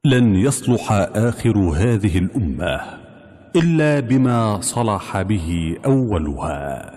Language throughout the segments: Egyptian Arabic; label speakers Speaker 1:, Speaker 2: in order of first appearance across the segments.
Speaker 1: لن يصلح اخر هذه الامه الا بما صلح به اولها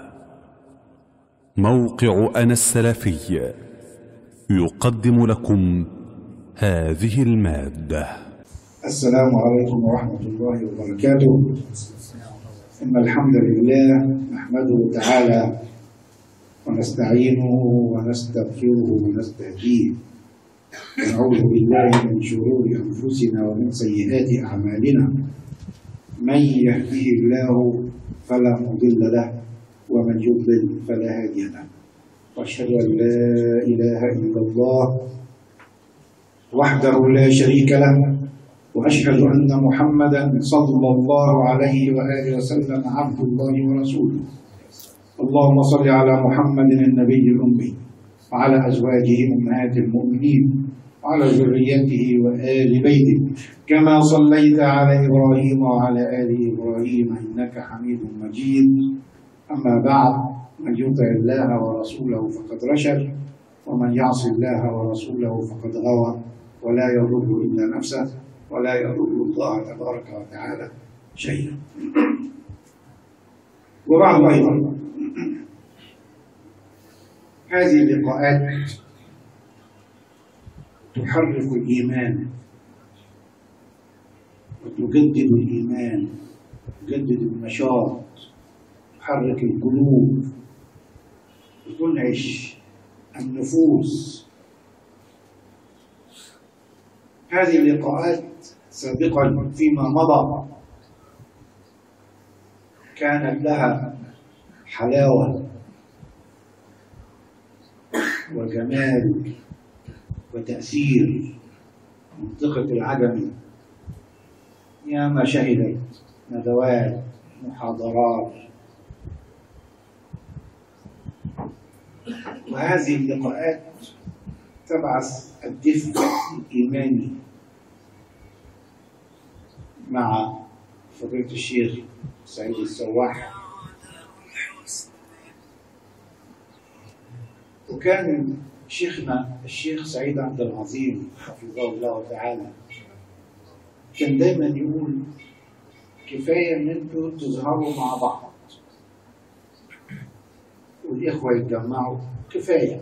Speaker 1: موقع انا السلفي يقدم لكم هذه الماده
Speaker 2: السلام عليكم ورحمة الله وبركاته إن الحمد لله نحمده تعالى ونستعينه ونستغفره ونستهديه ونعوذ بالله من شرور أنفسنا ومن سيئات أعمالنا من يهده الله فلا مضل له ومن يضلل فلا هادي له وأشهد أن لا إله إلا الله وحده لا شريك له واشهد ان محمدا صلى الله عليه واله وسلم عبد الله ورسوله اللهم صل على محمد النبي الامي وعلى ازواجه امهات المؤمنين وعلى ذريته وال بيته كما صليت على ابراهيم وعلى ال ابراهيم انك حميد مجيد اما بعد من يطع الله ورسوله فقد رشد ومن يعص الله ورسوله فقد غوى ولا يضر الا نفسه ولا يضر الله تبارك وتعالى شيئا وبعد أيضا هذه اللقاءات تحرك الإيمان وتجدد الإيمان تجدد النشاط تحرك القلوب وتنعش النفوس هذه اللقاءات سابقا فيما مضى كانت لها حلاوة وجمال وتأثير منطقة العجمي ياما شهدت ندوات محاضرات وهذه اللقاءات تبعث الدفء الإيماني مع فضيلة الشيخ سعيد السواح وكان شيخنا الشيخ سعيد عبد العظيم حفظه الله تعالى كان دايما يقول كفاية ان انتوا تظهروا مع بعض والإخوة يتجمعوا كفاية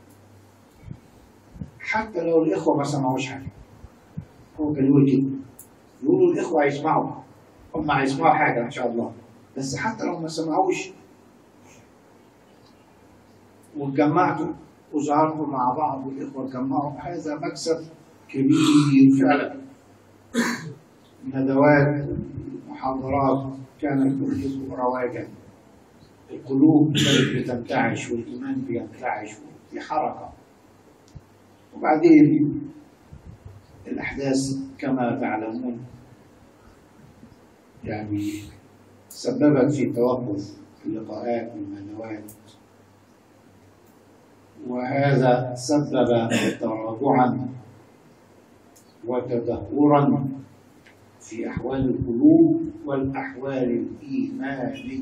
Speaker 2: حتى لو الإخوة ما سمعوش حاجة هو كان يقول كده يقولوا الإخوة هيسمعوا هم هيسمعوا حاجة إن شاء الله بس حتى لو ما سمعوش واتجمعتوا وظهرتوا مع بعض والإخوة اتجمعوا هذا مكسب كبير فعلا ندوات محاضرات كانت تحدث رواجا القلوب كانت بتنتعش والإيمان بينتعش في حركة وبعدين الأحداث كما تعلمون يعني سببت في توقف اللقاءات والندوات وهذا سبب تراجعا وتدهورا في أحوال القلوب والأحوال الإيمانية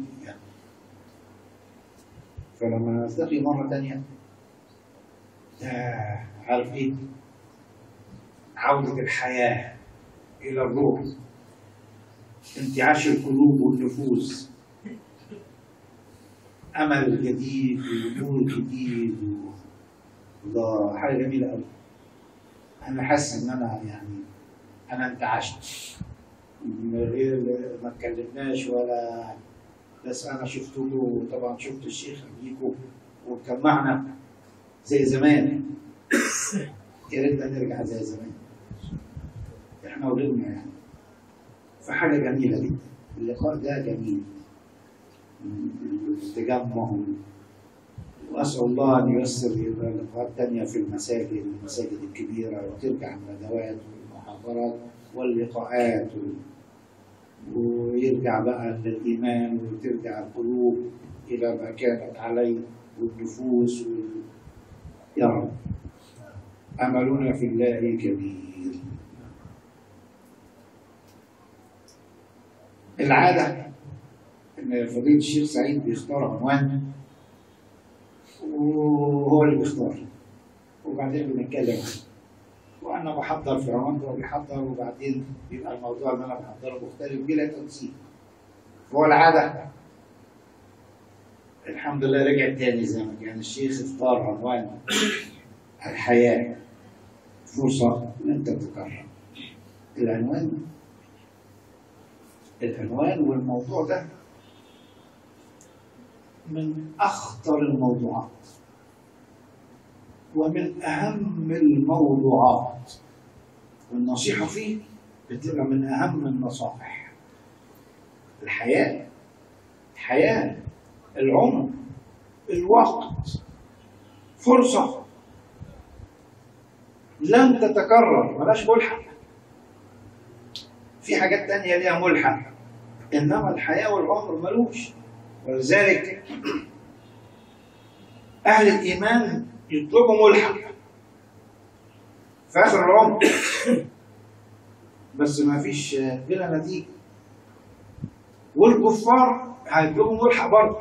Speaker 2: فلما نلتقي مرة تانية عارف إيه؟ عودة الحياة إلى الروح انتعاش القلوب والنفوس أمل جديد ونور جديد الله حاجة جميلة أوي أنا حاسس إن أنا يعني أنا انتعشت من غير ما اتكلمناش ولا بس أنا شفتكم طبعا شفت الشيخ قبليكم واتجمعنا زي زمان يا ريت نرجع زي زمان احنا ولدنا يعني فحاجة جميلة جدا اللقاء ده جميل التجمع وأسأل الله أن ييسر لقاءات تانية في المساجد المساجد الكبيرة وترجع الندوات والمحاضرات واللقاءات ويرجع بقى للإيمان وترجع القلوب إلى ما كانت عليه والنفوس وال... يا رب أملنا في الله كبير العادة إن فضيلة الشيخ سعيد بيختار عنوان وهو اللي بيختار وبعدين بنتكلم وانا بحضر في رمضان وبيحضر وبعدين بيبقى الموضوع اللي انا بحضره مختلف بلا تنسيق هو العاده الحمد لله رجع تاني زي ما كان الشيخ اختار عنوان الحياه فرصه لن تتكرر العنوان العنوان والموضوع ده من اخطر الموضوعات ومن أهم الموضوعات والنصيحة فيه بتبقى من أهم النصائح الحياة الحياة العمر الوقت فرصة لن تتكرر ملاش ملحق في حاجات تانية ليها ملحق إنما الحياة والعمر ملوش ولذلك أهل الإيمان يطلبوا ملحق في اخر العمر بس ما فيش بلا نتيجه والكفار هيطلبوا ملحق برضه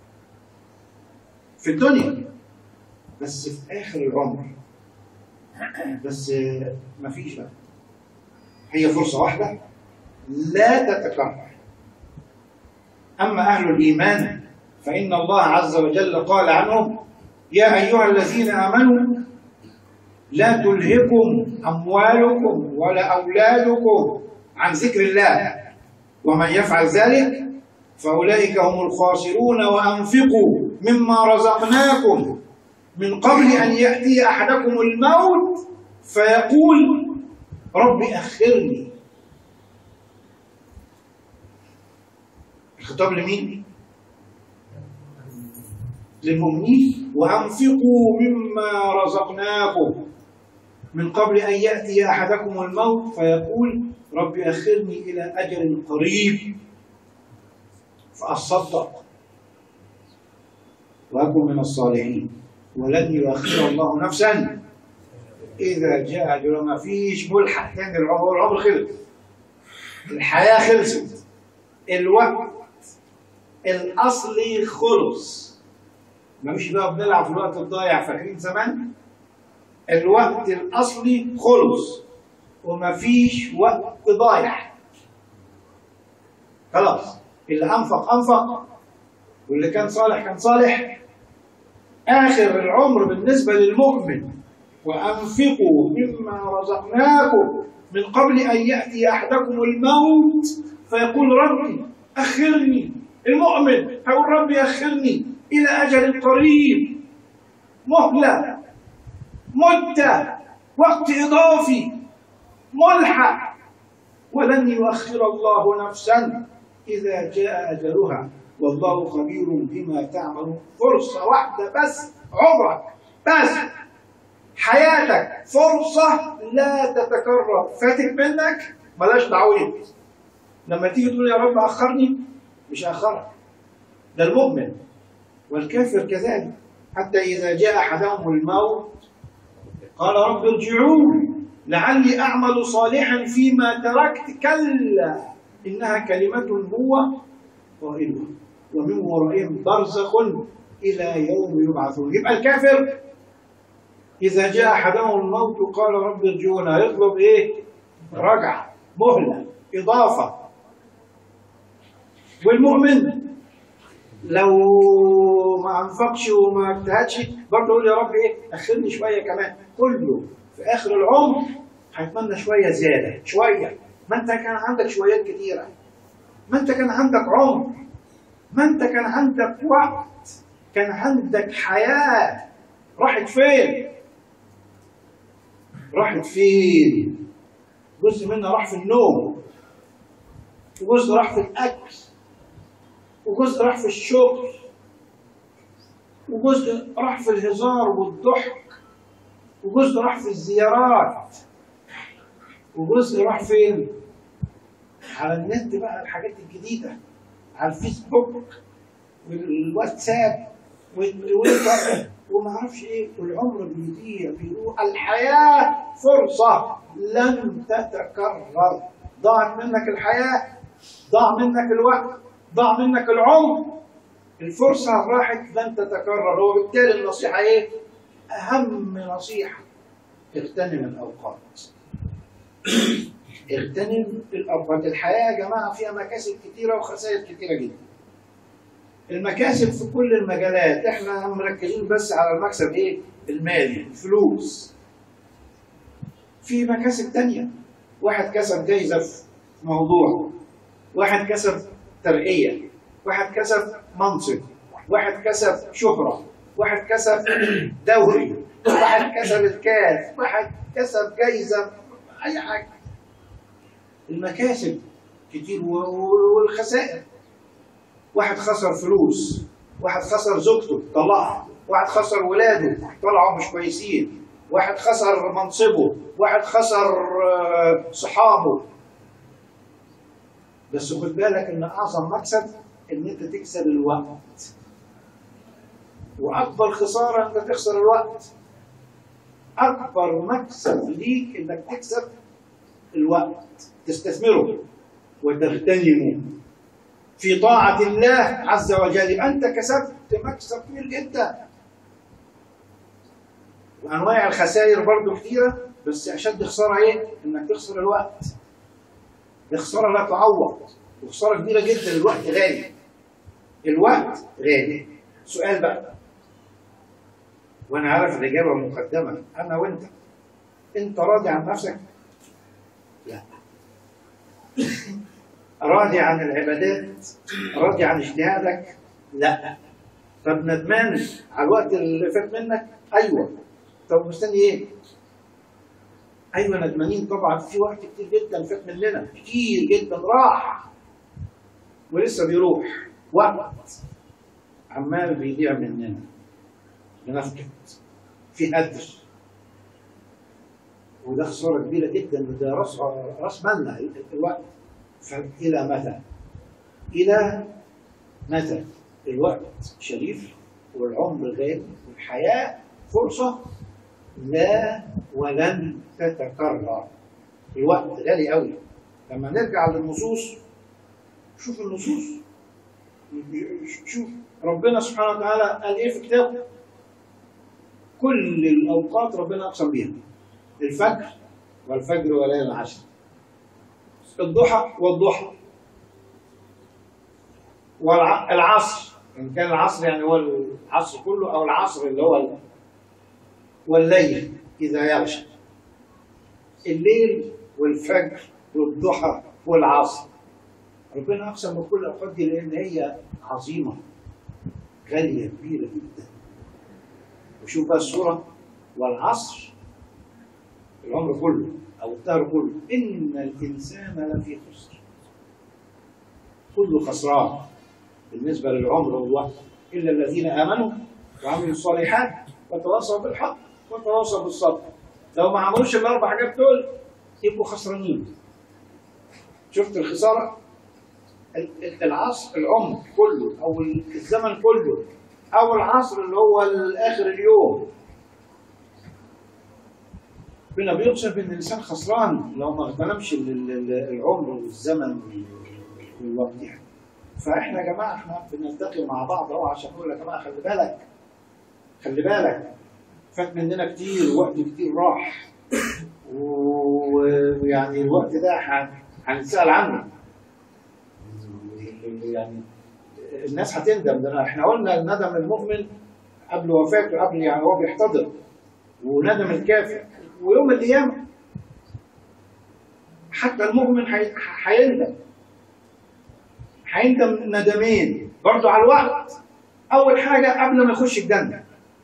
Speaker 2: في الدنيا بس في اخر العمر بس ما فيش بقى هي فرصه واحده لا تتكرر اما اهل الايمان فان الله عز وجل قال عنهم يا أيها الذين آمنوا لا تلهكم أموالكم ولا أولادكم عن ذكر الله ومن يفعل ذلك فأولئك هم الخاسرون وأنفقوا مما رزقناكم من قبل أن يأتي أحدكم الموت فيقول رب أخرني الخطاب لمين؟ للمؤمنين وأنفقوا مما رزقناكم من قبل أن يأتي أحدكم الموت فيقول رب أخرني إلى أجل قريب فأصدق وأكن من الصالحين ولن يؤخر الله نفسا إذا جاء أجلها ما فيش ملحق تاني العمر العمر خلص الحياة خلصت الوقت الأصلي خلص مش بقى بنلعب في الوقت الضايع فاكرين زمان الوقت الاصلي خلص ومفيش وقت ضايع خلاص اللي انفق انفق واللي كان صالح كان صالح اخر العمر بالنسبه للمؤمن وانفقوا مما رزقناكم من قبل ان ياتي احدكم الموت فيقول ربي اخرني المؤمن هيقول ربي اخرني إلى أجل قريب مهلة مدة وقت إضافي ملحق ولن يؤخر الله نفسا إذا جاء أجلها والله خبير بما تعمل فرصة واحدة بس عمرك بس حياتك فرصة لا تتكرر فاتت منك بلاش تعويض لما تيجي تقول يا رب أخرني مش أخرك ده المؤمن والكافر كذلك حتى إذا جاء أحدهم الموت قال رب ارجعون لعلي أعمل صالحا فيما تركت كلا إنها كلمة هو قائلها ومن ورائهم برزخ إلى يوم يبعثون يبقى الكافر إذا جاء أحدهم الموت قال رب ارجعون يطلب إيه؟ رجعة مهلة إضافة والمؤمن لو ما انفقش وما اجتهدش برضه يقول يا رب ايه اخرني شويه كمان كله في اخر العمر هيتمنى شويه زياده شويه ما انت كان عندك شويات كتيره ما انت كان عندك عمر ما انت كان عندك وقت كان عندك حياه راحت فين؟ راحت فين؟ جزء منها راح في النوم وجزء راح في الاكل وجزء راح في الشغل وجزء راح في الهزار والضحك وجزء راح في الزيارات وجزء راح فين؟ على النت بقى الحاجات الجديدة على الفيسبوك والواتساب والتويتر وما اعرفش ايه والعمر بيضيع بيروح الحياة فرصة لن تتكرر ضاعت منك الحياة ضاع منك الوقت ضاع منك العمر الفرصة راحت لن تتكرر وبالتالي النصيحة ايه؟ أهم نصيحة اغتنم الأوقات اغتنم الأوقات الحياة يا جماعة فيها مكاسب كتيرة وخسائر كتيرة جدا المكاسب في كل المجالات احنا مركزين بس على المكسب ايه المالي الفلوس في مكاسب تانية واحد كسب جايزة في موضوع واحد كسب ترقية واحد كسب منصب واحد كسب شهرة واحد كسب دوري واحد كسب الكاس واحد كسب جايزة أي حاجة المكاسب كتير و- و- والخسائر واحد خسر فلوس واحد خسر زوجته طلقها واحد خسر ولاده طلعوا مش كويسين واحد خسر منصبه واحد خسر آه، صحابه بس خد بالك ان اعظم مكسب ان انت تكسب الوقت واكبر خساره انت تخسر الوقت اكبر مكسب ليك انك تكسب الوقت تستثمره وتغتنمه في طاعة الله عز وجل أنت كسبت مكسب كبير جدا وأنواع الخسائر برضو كتيرة بس أشد خسارة إيه؟ إنك تخسر الوقت دي خسارة لا تعوض وخسارة كبيرة جدا الوقت غالي الوقت غالي سؤال بقى وأنا عارف الإجابة مقدمة أنا وأنت أنت راضي عن نفسك؟ لا راضي عن العبادات راضي عن اجتهادك لا طب ندمان على الوقت اللي فات منك ايوه طب مستني ايه ايوه ندمانين طبعا في وقت كتير جدا فات مننا كتير جدا راح ولسه بيروح وقت عمال بيضيع مننا بنفقد في هدر وده خساره كبيره جدا ده راس راس مالنا الوقت فإلى متى؟ إلى متى؟ الوقت شريف والعمر غالي والحياة فرصة لا ولن تتكرر الوقت غالي قوي لما نرجع للنصوص شوف النصوص شوف ربنا سبحانه وتعالى قال ايه في كتابه كل الاوقات ربنا اقسم بيها الفجر والفجر وليل العشر الضحى والضحى والعصر ان كان العصر يعني هو العصر كله او العصر اللي هو ال- والليل اذا يغشى الليل والفجر والضحى والعصر ربنا اقسم بكل الاوقات دي لان هي عظيمه غاليه كبيره جدا وشوف بقى الصوره والعصر العمر كله او الدهر كله ان الانسان لفي خسر كله خسران بالنسبه للعمر والوقت الا الذين امنوا وعملوا الصالحات وتواصوا بالحق وتواصوا بالصبر لو ما عملوش الاربع حاجات دول يبقوا خسرانين شفت الخساره ال- ال- العصر العمر كله او الزمن كله او العصر اللي هو اخر اليوم ربنا بيوصف ان الانسان خسران لو ما اغتنمش ال- ال- العمر والزمن والوقت يعني فاحنا يا جماعه احنا بنلتقي مع بعض اهو عشان نقول يا جماعه خلي بالك خلي بالك فات مننا كتير وقت كتير راح و- ويعني الوقت ده ح- هنتسال عنه يعني الناس هتندم ده احنا قلنا ندم المؤمن قبل وفاته قبل يعني هو بيحتضر وندم الكافر ويوم القيامة حتى المؤمن هي- هيندم هيندم ندمين برضو على الوقت أول حاجة قبل ما يخش الجنة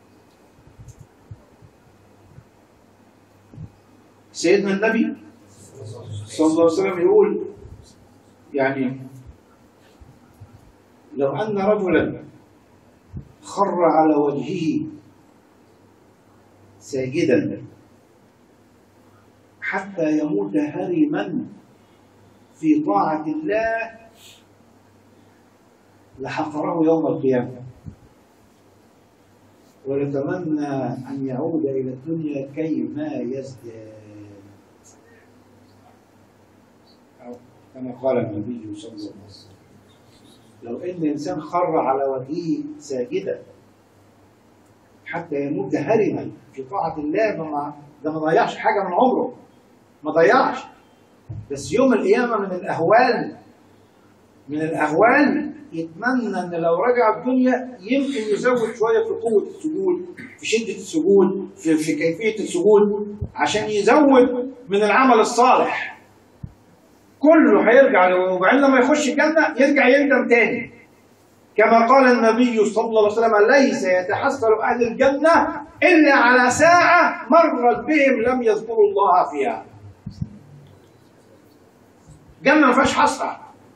Speaker 2: سيدنا النبي صلى الله عليه وسلم يقول يعني لو أن رجلا خر على وجهه ساجدا حتى يموت هرما في طاعة الله لحقره يوم القيامة ونتمنى أن يعود إلى الدنيا كي ما يزداد أو كما قال النبي صلى الله عليه وسلم لو ان انسان خر على وجهه ساجدا حتى يموت هرما في طاعة الله ده ما ده ما ضيعش حاجة من عمره ما ضيعش بس يوم القيامة من الأهوال من الأهوال يتمنى إن لو رجع الدنيا يمكن يزود شوية في قوة السجود في شدة السجود في, في كيفية السجود عشان يزود من العمل الصالح كله هيرجع له وبعدين لما يخش الجنة يرجع يندم تاني كما قال النبي صلى الله عليه وسلم ليس يتحسر أهل الجنة إلا على ساعة مرت بهم لم يذكروا الله فيها جنة ما فيهاش حسرة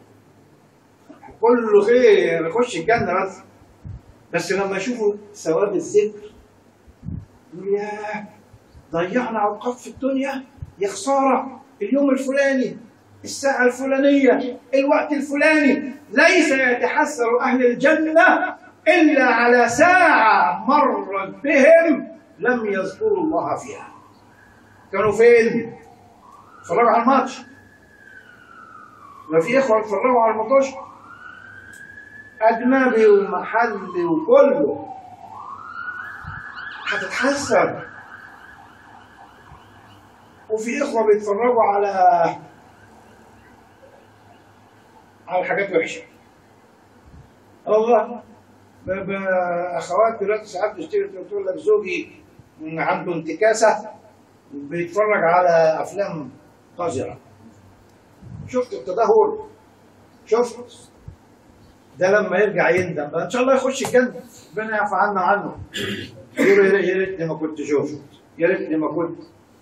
Speaker 2: كله خير يخش الجنة بس بس لما يشوفوا ثواب الذكر يقول ياه ضيعنا اوقات في الدنيا يا خساره اليوم الفلاني الساعة الفلانية الوقت الفلاني ليس يتحسر أهل الجنة إلا على ساعة مرت بهم لم يذكروا الله فيها كانوا فين؟ اتفرجوا على الماتش ما في إخوة اتفرجوا على الماتش أجنبي ومحلي وكله هتتحسر وفي إخوة بيتفرجوا على على حاجات وحشه والله ب- ب- اخوات دلوقتي ساعات بتشتري تقول لك زوجي عنده انتكاسه بيتفرج على افلام قذره شفت التدهور شفت ده لما يرجع يندم ان شاء الله يخش الجنه ربنا يعفى عنا عنه يقول يا ريتني ما كنت شفت يا ريتني ما كنت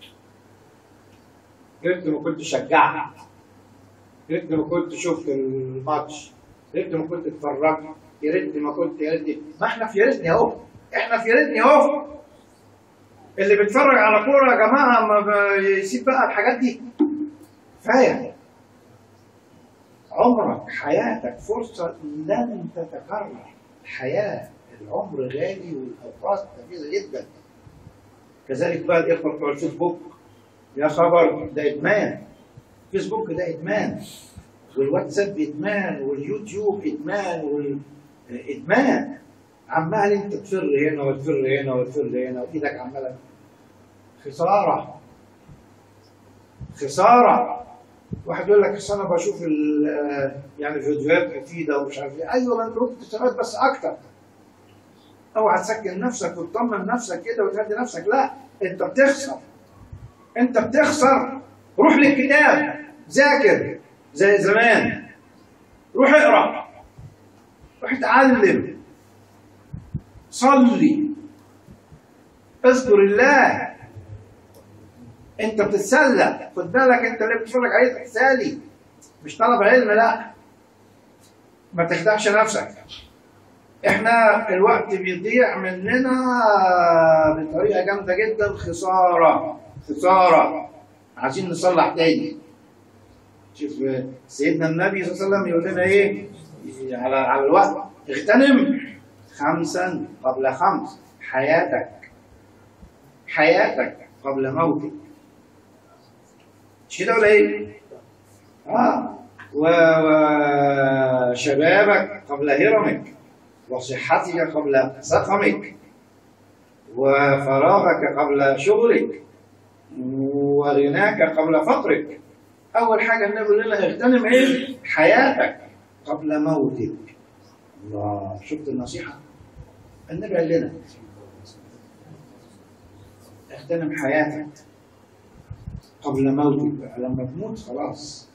Speaker 2: يا ريتني ما كنت شجعت يا ريتني ما كنت شفت الماتش يا ريتني ما كنت اتفرجت يا ريتني ما كنت يا ريتني ما احنا في يا ريتني اهو احنا في يا ريتني اهو اللي بيتفرج على كوره يا جماعه ما ب- يسيب بقى الحاجات دي كفايه عمرك حياتك فرصه لن تتكرر الحياه العمر غالي والاوقات نفيسه جدا كذلك بقى الاخوه بتوع الفيسبوك يا خبر ده ادمان فيسبوك ده ادمان والواتساب ادمان واليوتيوب ادمان والادمان عمال انت تفر هنا وتفر هنا وتفر هنا وايدك عماله خساره خساره واحد يقول لك أصل انا بشوف ال- يعني فيديوهات مفيده ومش عارف ايه ايوه ما انت ممكن تستفاد بس اكتر اوعى تسكن نفسك وتطمن نفسك كده وتهدي نفسك لا انت بتخسر انت بتخسر روح للكتاب ذاكر زي زمان روح اقرا روح اتعلم صلي اذكر الله انت بتتسلى خد بالك انت اللي بتتفرج عليه تحسالي مش طلب علم لا ما تخدعش نفسك احنا الوقت بيضيع مننا بطريقه جامده جدا خساره خساره عايزين نصلح تاني شوف سيدنا النبي صلى الله عليه وسلم يقول لنا ايه على على الوقت اغتنم خمسا قبل خمس حياتك حياتك قبل موتك مش كده ولا ايه؟ اه و- وشبابك قبل هرمك وصحتك قبل سقمك وفراغك قبل شغلك وغناك قبل فقرك أول حاجة النبي يقول لنا اغتنم إيه؟ حياتك قبل موتك الله شفت النصيحة؟ النبي قال لنا اغتنم حياتك قبل موتك بقى لما تموت خلاص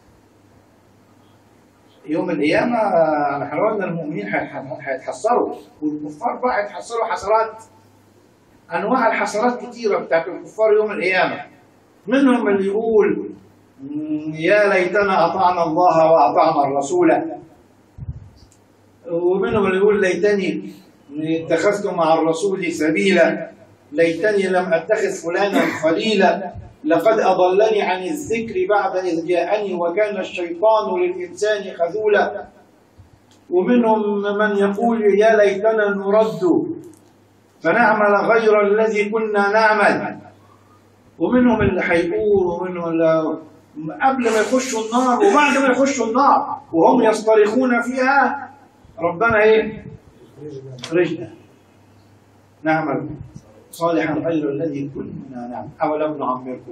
Speaker 2: يوم القيامة احنا قلنا المؤمنين هيتح- هيتحسروا والكفار بقى هيتحسروا حسرات أنواع الحسرات كتيرة بتاعت الكفار يوم القيامة منهم اللي يقول "مم، يا ليتنا أطعنا الله وأطعنا الرسول ومنهم اللي يقول ليتني اتخذت مع الرسول سبيلا ليتني لم أتخذ فلانا خليلا لقد أضلني عن الذكر بعد إذ جاءني وكان الشيطان للإنسان خذولا ومنهم من يقول يا ليتنا نرد فنعمل غير الذي كنا نعمل ومنهم اللي هيقول ومنهم اللي قبل ما يخشوا النار وبعد ما يخشوا النار وهم يصطرخون فيها ربنا ايه؟ رجنا نعمل صالحا غير الذي كنا نعمل أولم نعمركم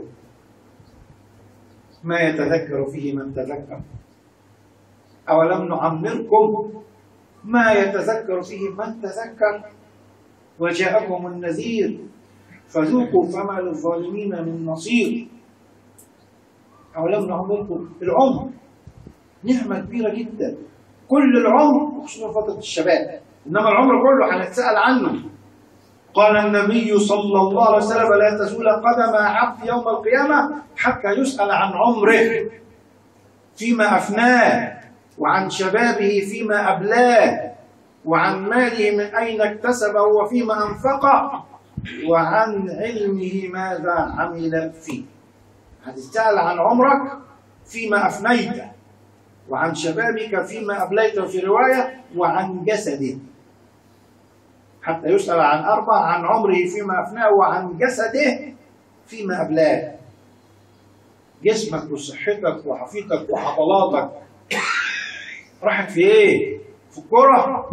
Speaker 2: ما يتذكر فيه من تذكر أولم نعمركم ما يتذكر فيه من تذكر وجاءكم النذير فذوقوا فما للظالمين من نصير أولم نعمركم العمر نعمة كبيرة جدا كل العمر خصوصا فترة الشباب إنما العمر كله هنتسأل عنه قال النبي صلى الله عليه وسلم لا تزول قدم عبد يوم القيامة حتى يسأل عن عمره فيما أفناه وعن شبابه فيما أبلاه وعن ماله من أين اكتسبه وفيما أنفقه وعن علمه ماذا عمل فيه هتسأل عن عمرك فيما أفنيته وعن شبابك فيما أبليته في رواية وعن جسده حتى يسأل عن أربع عن عمره فيما أفناه وعن جسده فيما أبلاه جسمك وصحتك وحفيظك وعضلاتك راحت في ايه؟ في الكرة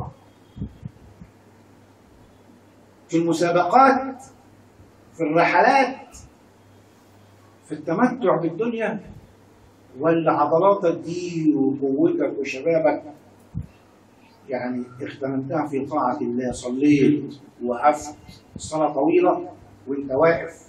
Speaker 2: في المسابقات في الرحلات في التمتع بالدنيا ولا عضلاتك دي وقوتك وشبابك يعني اغتنمتها في طاعة الله صليت وقفت الصلاة طويلة وانت واقف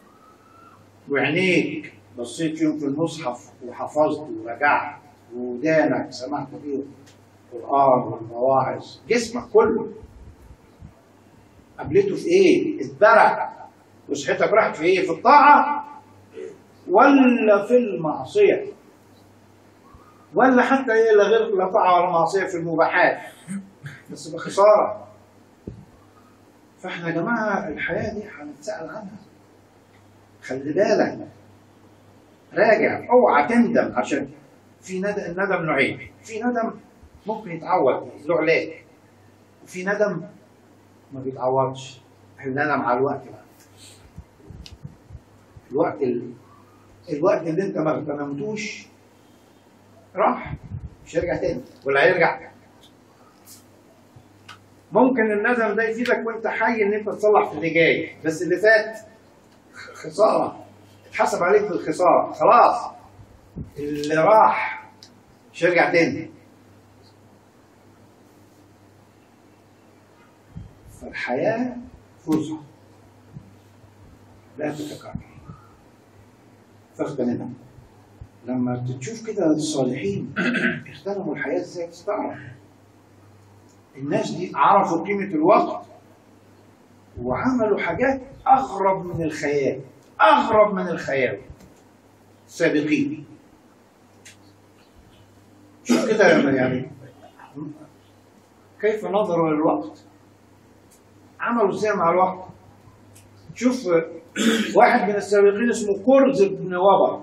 Speaker 2: وعينيك بصيت فيهم في المصحف وحفظت ورجعت ودانك سمعت فيه القرآن والمواعظ جسمك كله قابلته في ايه؟ اتبرع وصحتك راحت في ايه؟ في الطاعة ولا في المعصية ولا حتى ايه لا غير لا طاعة ولا معصية في المباحات بس بخسارة فاحنا يا جماعة الحياة دي هنتسأل عنها خلي بالك راجع اوعى تندم عشان في ندم الندم نوعين في ندم ممكن يتعوض له علاج وفي ندم ما بيتعوضش الندم على الوقت بقى الوقت ال... الوقت اللي انت ما اغتنمتوش راح مش هيرجع تاني ولا هيرجع ممكن الندم ده يفيدك وانت حي ان انت تصلح في اللي جاي بس اللي فات خساره اتحسب عليك بالخساره خلاص اللي راح مش هيرجع تاني فالحياة فرصة لا تتكرر فاغتنمها لما تشوف كده الصالحين اغتنموا الحياة ازاي تستغرب الناس دي عرفوا قيمة الوقت وعملوا حاجات أغرب من الخيال أغرب من الخيال السابقين شوف كده يعني كيف نظروا للوقت عملوا ازاي مع الوقت شوف واحد من السابقين اسمه كرز بن وبر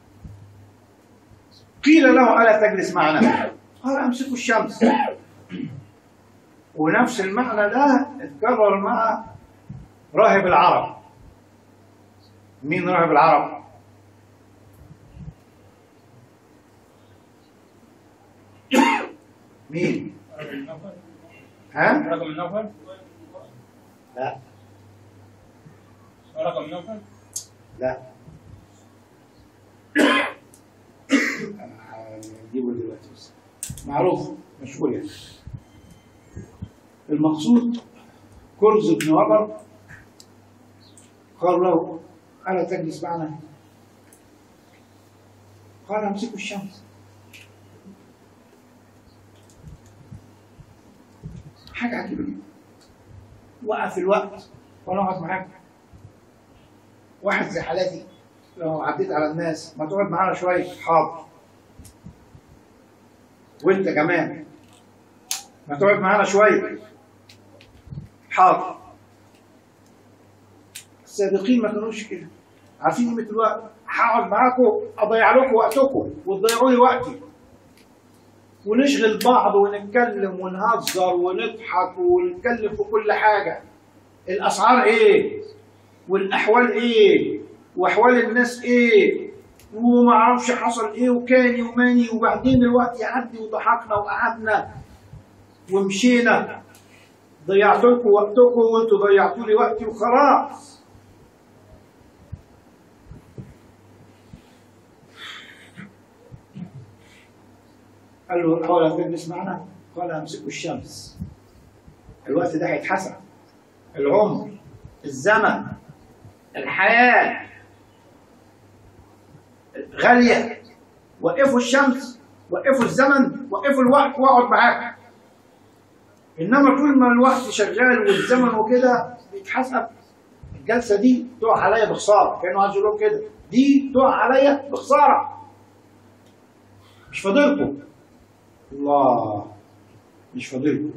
Speaker 2: قيل له ألا تجلس معنا قال أمسكوا الشمس ونفس المعنى ده اتكرر مع راهب العرب مين راهب العرب مين ها
Speaker 3: رقم النوفل
Speaker 2: لا
Speaker 3: رقم النوفل
Speaker 2: لا هنجيبه دلوقتي بس معروف مشهور يعني المقصود كرز بن وبر قال له ألا تجلس معنا؟ قال امسكوا الشمس حاجة عجيبة جدا وقف الوقت وأنا أقعد معاك واحد زي حالاتي لو عديت على الناس ما تقعد معانا شوية حاضر وانت كمان ما تقعد معانا شوية حاضر السابقين ما كانوش كده عارفين قيمة الوقت هقعد معاكم اضيع لكم وقتكم وتضيعوا لي وقتي ونشغل بعض ونتكلم ونهزر ونضحك ونتكلم في كل حاجة الأسعار إيه والأحوال إيه وأحوال الناس إيه وما اعرفش حصل ايه وكاني وماني وبعدين الوقت يعدي وضحكنا وقعدنا ومشينا ضيعت لكم وقتكم وانتوا ضيعتوا لي وقتي وخلاص قال له حول تجلس معنا قال امسكوا الشمس الوقت ده هيتحسب العمر الزمن الحياة غالية وقفوا الشمس وقفوا الزمن وقفوا الوقت واقعد معاك انما طول ما الوقت شغال والزمن وكده بيتحسب الجلسه دي تقع عليا بخساره كانه عايز يقول كده دي تقع عليا بخساره مش فاضلكم الله مش فاضلكم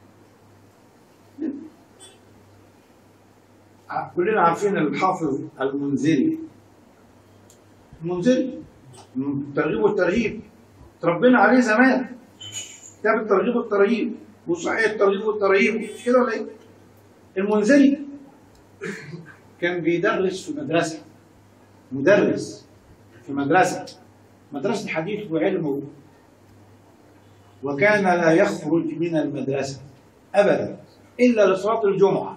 Speaker 2: كلنا عارفين الحافظ المنذري المنذري الترغيب والترهيب تربينا عليه زمان كتاب الترغيب والترهيب وصحيح الترغيب والترهيب مش كده ولا ايه؟ المنذري كان بيدرس في مدرسه مدرس في مدرسه مدرسه حديث وعلم وكان لا يخرج من المدرسه ابدا الا لصلاه الجمعه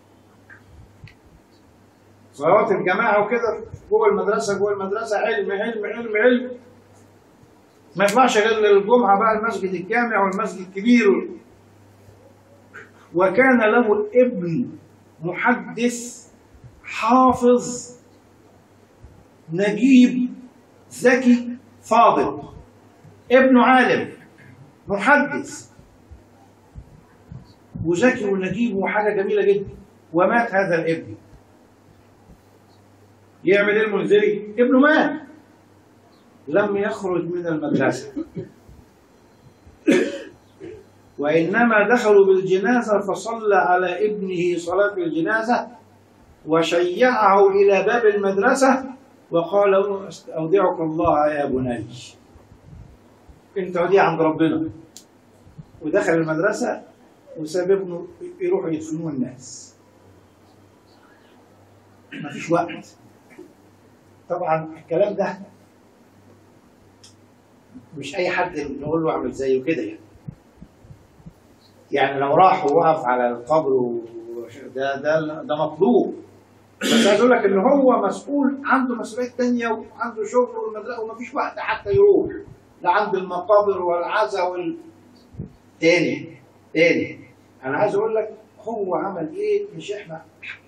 Speaker 2: صلوات الجماعه وكده جوه المدرسه جوه المدرسه علم علم علم علم ما يطلعش غير للجمعه بقى المسجد الجامع والمسجد الكبير وكان له ابن محدث حافظ نجيب ذكي فاضل ابنه عالم محدث وذكي ونجيب وحاجه جميله جدا ومات هذا الابن يعمل ايه المنذري؟ ابنه مات لم يخرج من المدرسه وإنما دخلوا بالجنازة فصلى على ابنه صلاة الجنازة وشيعه إلى باب المدرسة وقال أودعك الله يا بني أنت وديع عند ربنا ودخل المدرسة وساب ابنه يروحوا يدفنوه الناس مفيش وقت طبعا الكلام ده مش أي حد نقول له اعمل زيه كده يعني يعني لو راح ووقف على القبر و... ده ده ده مطلوب بس عايز اقول لك ان هو مسؤول عنده مسؤوليات تانية وعنده شغل والمدرسه ومفيش وقت حتى يروح لا عند المقابر والعزاء وال تاني تاني انا عايز اقول لك هو عمل ايه مش احنا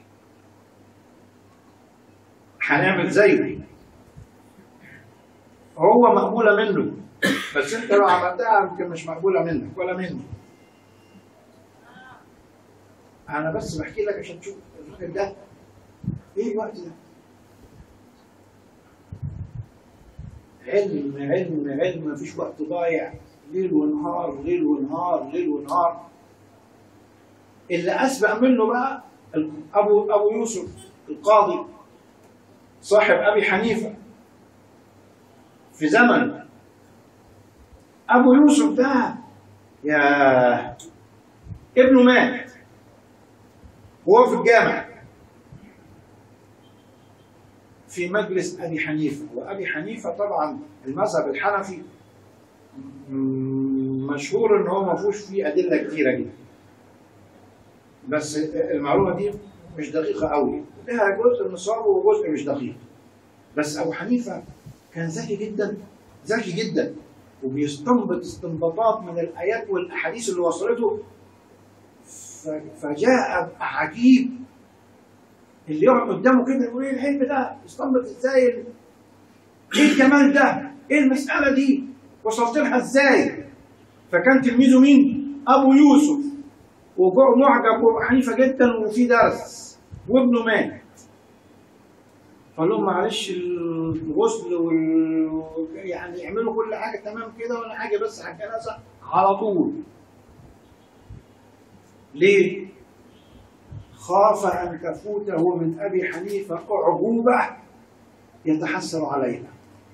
Speaker 2: هنعمل زيه هو مقبوله منه بس انت لو عملتها يمكن مش مقبوله منك ولا مني انا بس بحكي لك عشان تشوف الراجل ده ايه الوقت ده علم علم علم مفيش وقت ضايع ليل ونهار ليل ونهار ليل ونهار اللي اسبق منه بقى ابو ابو يوسف القاضي صاحب ابي حنيفه في زمن ابو يوسف ده يا ابنه مات وهو في الجامع في مجلس ابي حنيفه وابي حنيفه طبعا المذهب الحنفي مشهور ان هو ما فيهوش فيه ادله كتيره جدا بس المعلومه دي مش دقيقه قوي لها جزء نصاب وجزء مش دقيق بس ابو حنيفه كان ذكي جدا ذكي جدا وبيستنبط استنباطات من الايات والاحاديث اللي وصلته فجاء عجيب اللي يقعد قدامه كده يقول ايه العلم ده استنبط ازاي ايه الجمال ده ايه المساله دي وصلت لها ازاي فكان تلميذه مين ابو يوسف ومعجب ابو حنيفه جدا وفي درس وابنه مات قال لهم معلش الغسل وال... يعني يعملوا كل حاجه تمام كده ولا حاجه بس على الجنازه على طول ليه؟ خاف أن تفوته من أبي حنيفة أعجوبة يتحسر عليها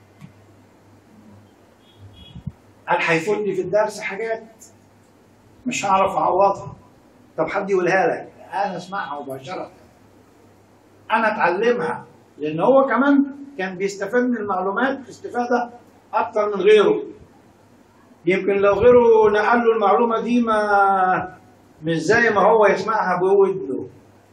Speaker 2: قال هيفوتني في الدرس حاجات مش هعرف أعوضها طب حد يقولها لك أنا أسمعها مباشرة أنا أتعلمها لأن هو كمان كان بيستفاد من المعلومات استفادة أكتر من غيره يمكن لو غيره نقل له المعلومة دي ما مش زي ما هو يسمعها بودنه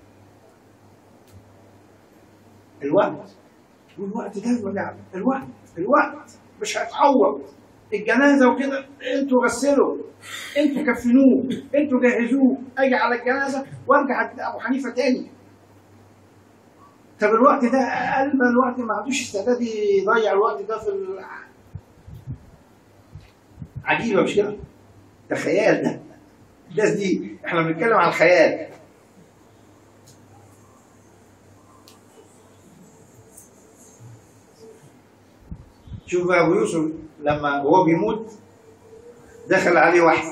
Speaker 2: الوقت والوقت ده ولا الوقت الوقت مش هيتعوض الجنازه وكده انتوا غسلوا انتوا كفنوه انتوا جهزوه اجي على الجنازه وارجع عند ابو حنيفه تاني طب الوقت ده اقل ما الوقت ما عندوش استعداد يضيع الوقت ده في ال... عجيبه مش كده؟ ده خيال ده الناس دي احنا بنتكلم عن الخيال شوف بقى ابو يوسف لما وهو بيموت دخل عليه واحد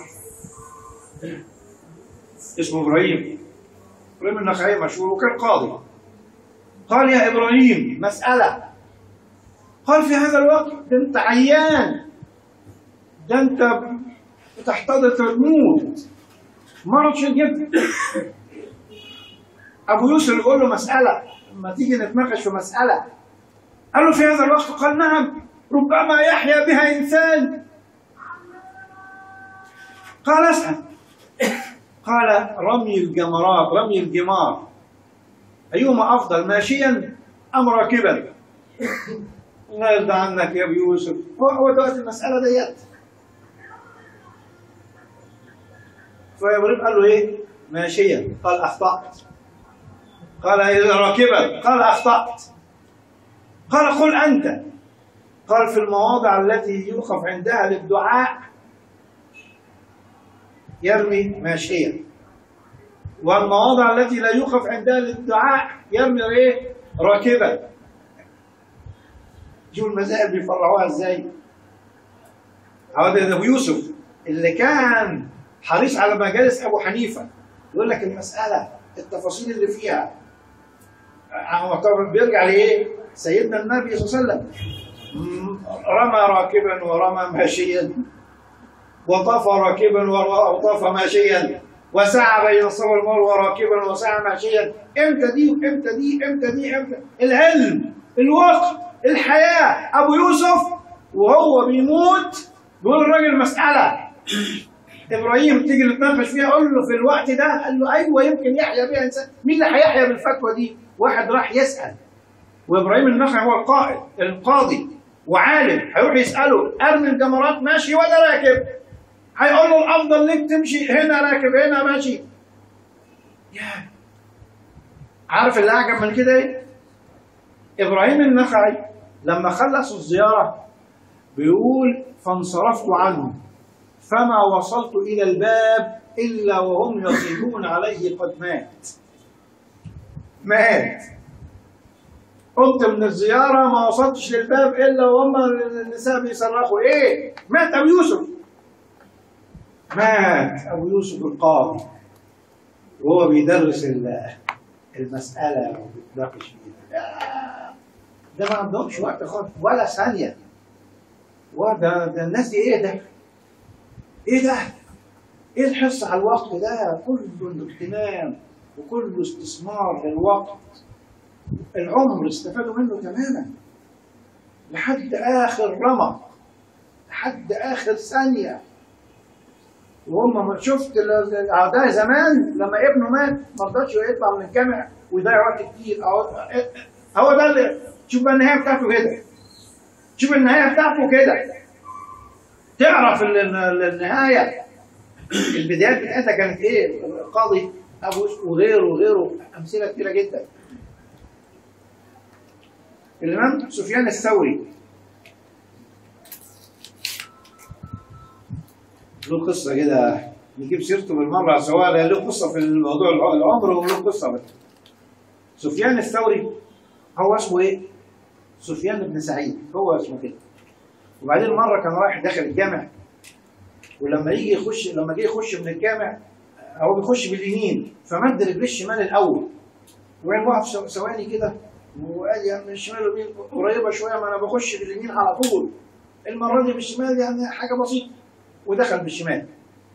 Speaker 2: اسمه ابراهيم ابراهيم النخعي مشهور وكان قاضي قال يا ابراهيم مساله قال في هذا الوقت ده انت عيان ده انت بتحتضر تموت مرض شديد جدا ابو يوسف يقول له مساله لما تيجي نتناقش في مساله قال له في هذا الوقت قال نعم ربما يحيا بها انسان قال اسال قال رمي الجمرات رمي الجمار ايهما افضل ماشيا ام راكبا الله يرضى عنك يا ابو يوسف هو هو دلوقتي المساله ديت فابراهيم قال له ايه ماشيا قال اخطات قال إيه راكبا قال اخطات قال قل انت قال في المواضع التي يوقف عندها للدعاء يرمي ماشيا والمواضع التي لا يوقف عندها للدعاء يرمي ايه راكبا شوف المسائل بيفرعوها ازاي هذا ابو يوسف اللي كان حريص على مجالس ابو حنيفه يقول لك المساله التفاصيل اللي فيها هو طبعا بيرجع لايه؟ سيدنا النبي صلى الله عليه وسلم رمى راكبا ورمى ماشيا وطاف راكبا وطاف ماشيا وسعى بين الصفا والمروه راكبا وسعى ماشيا امتى دي امتى دي امتى دي امتى العلم الوقت الحياه ابو يوسف وهو بيموت بيقول الراجل مساله ابراهيم تيجي نتناقش فيها قول له في الوقت ده قال له ايوه يمكن يحيا بها انسان مين اللي هيحيا بالفتوى دي؟ واحد راح يسال وابراهيم النخعي هو القائد القاضي وعالم هيروح يساله ارمي الجمرات ماشي ولا راكب؟ هيقول له الافضل ليك تمشي هنا راكب هنا ماشي يا عارف اللي اعجب من كده ايه؟ ابراهيم النخعي لما خلصوا الزياره بيقول فانصرفت عنه فما وصلت إلى الباب إلا وهم يصيحون عليه قد مات مات قمت من الزيارة ما وصلتش للباب إلا وهم النساء بيصرخوا إيه مات أبو يوسف مات أبو يوسف القاضي وهو بيدرس المسألة وبيتناقش فيها ده ما عندهمش وقت خالص ولا ثانية وده ده الناس دي إيه ده؟ ايه ده؟ ايه الحرص على الوقت ده؟ كله اغتنام وكله استثمار للوقت العمر استفادوا منه تماما لحد اخر رمق لحد اخر ثانيه وهم ما شفت الاعداء زمان لما ابنه مات ما رضاش يطلع من الجامع ويضيع وقت كتير هو ده اللي شوف بقى النهايه بتاعته كده شوف النهايه بتاعته كده تعرف النهايه البدايات بتاعتها كانت ايه؟ القاضي ابو وغيره وغيره امثله كثيره جدا. الامام سفيان الثوري له قصه كده نجيب سيرته بالمره سواء له قصه في الموضوع العمر وله قصه بس. سفيان الثوري هو اسمه ايه؟ سفيان بن سعيد هو اسمه كده. وبعدين مره كان رايح داخل الجامع ولما يجي يخش لما جه يخش من الجامع هو بيخش باليمين فمد رجليه الشمال الاول وبعدين وقف ثواني كده وقال يعني الشمال واليمين قريبه شويه ما انا بخش باليمين على طول المره دي بالشمال يعني حاجه بسيطه ودخل بالشمال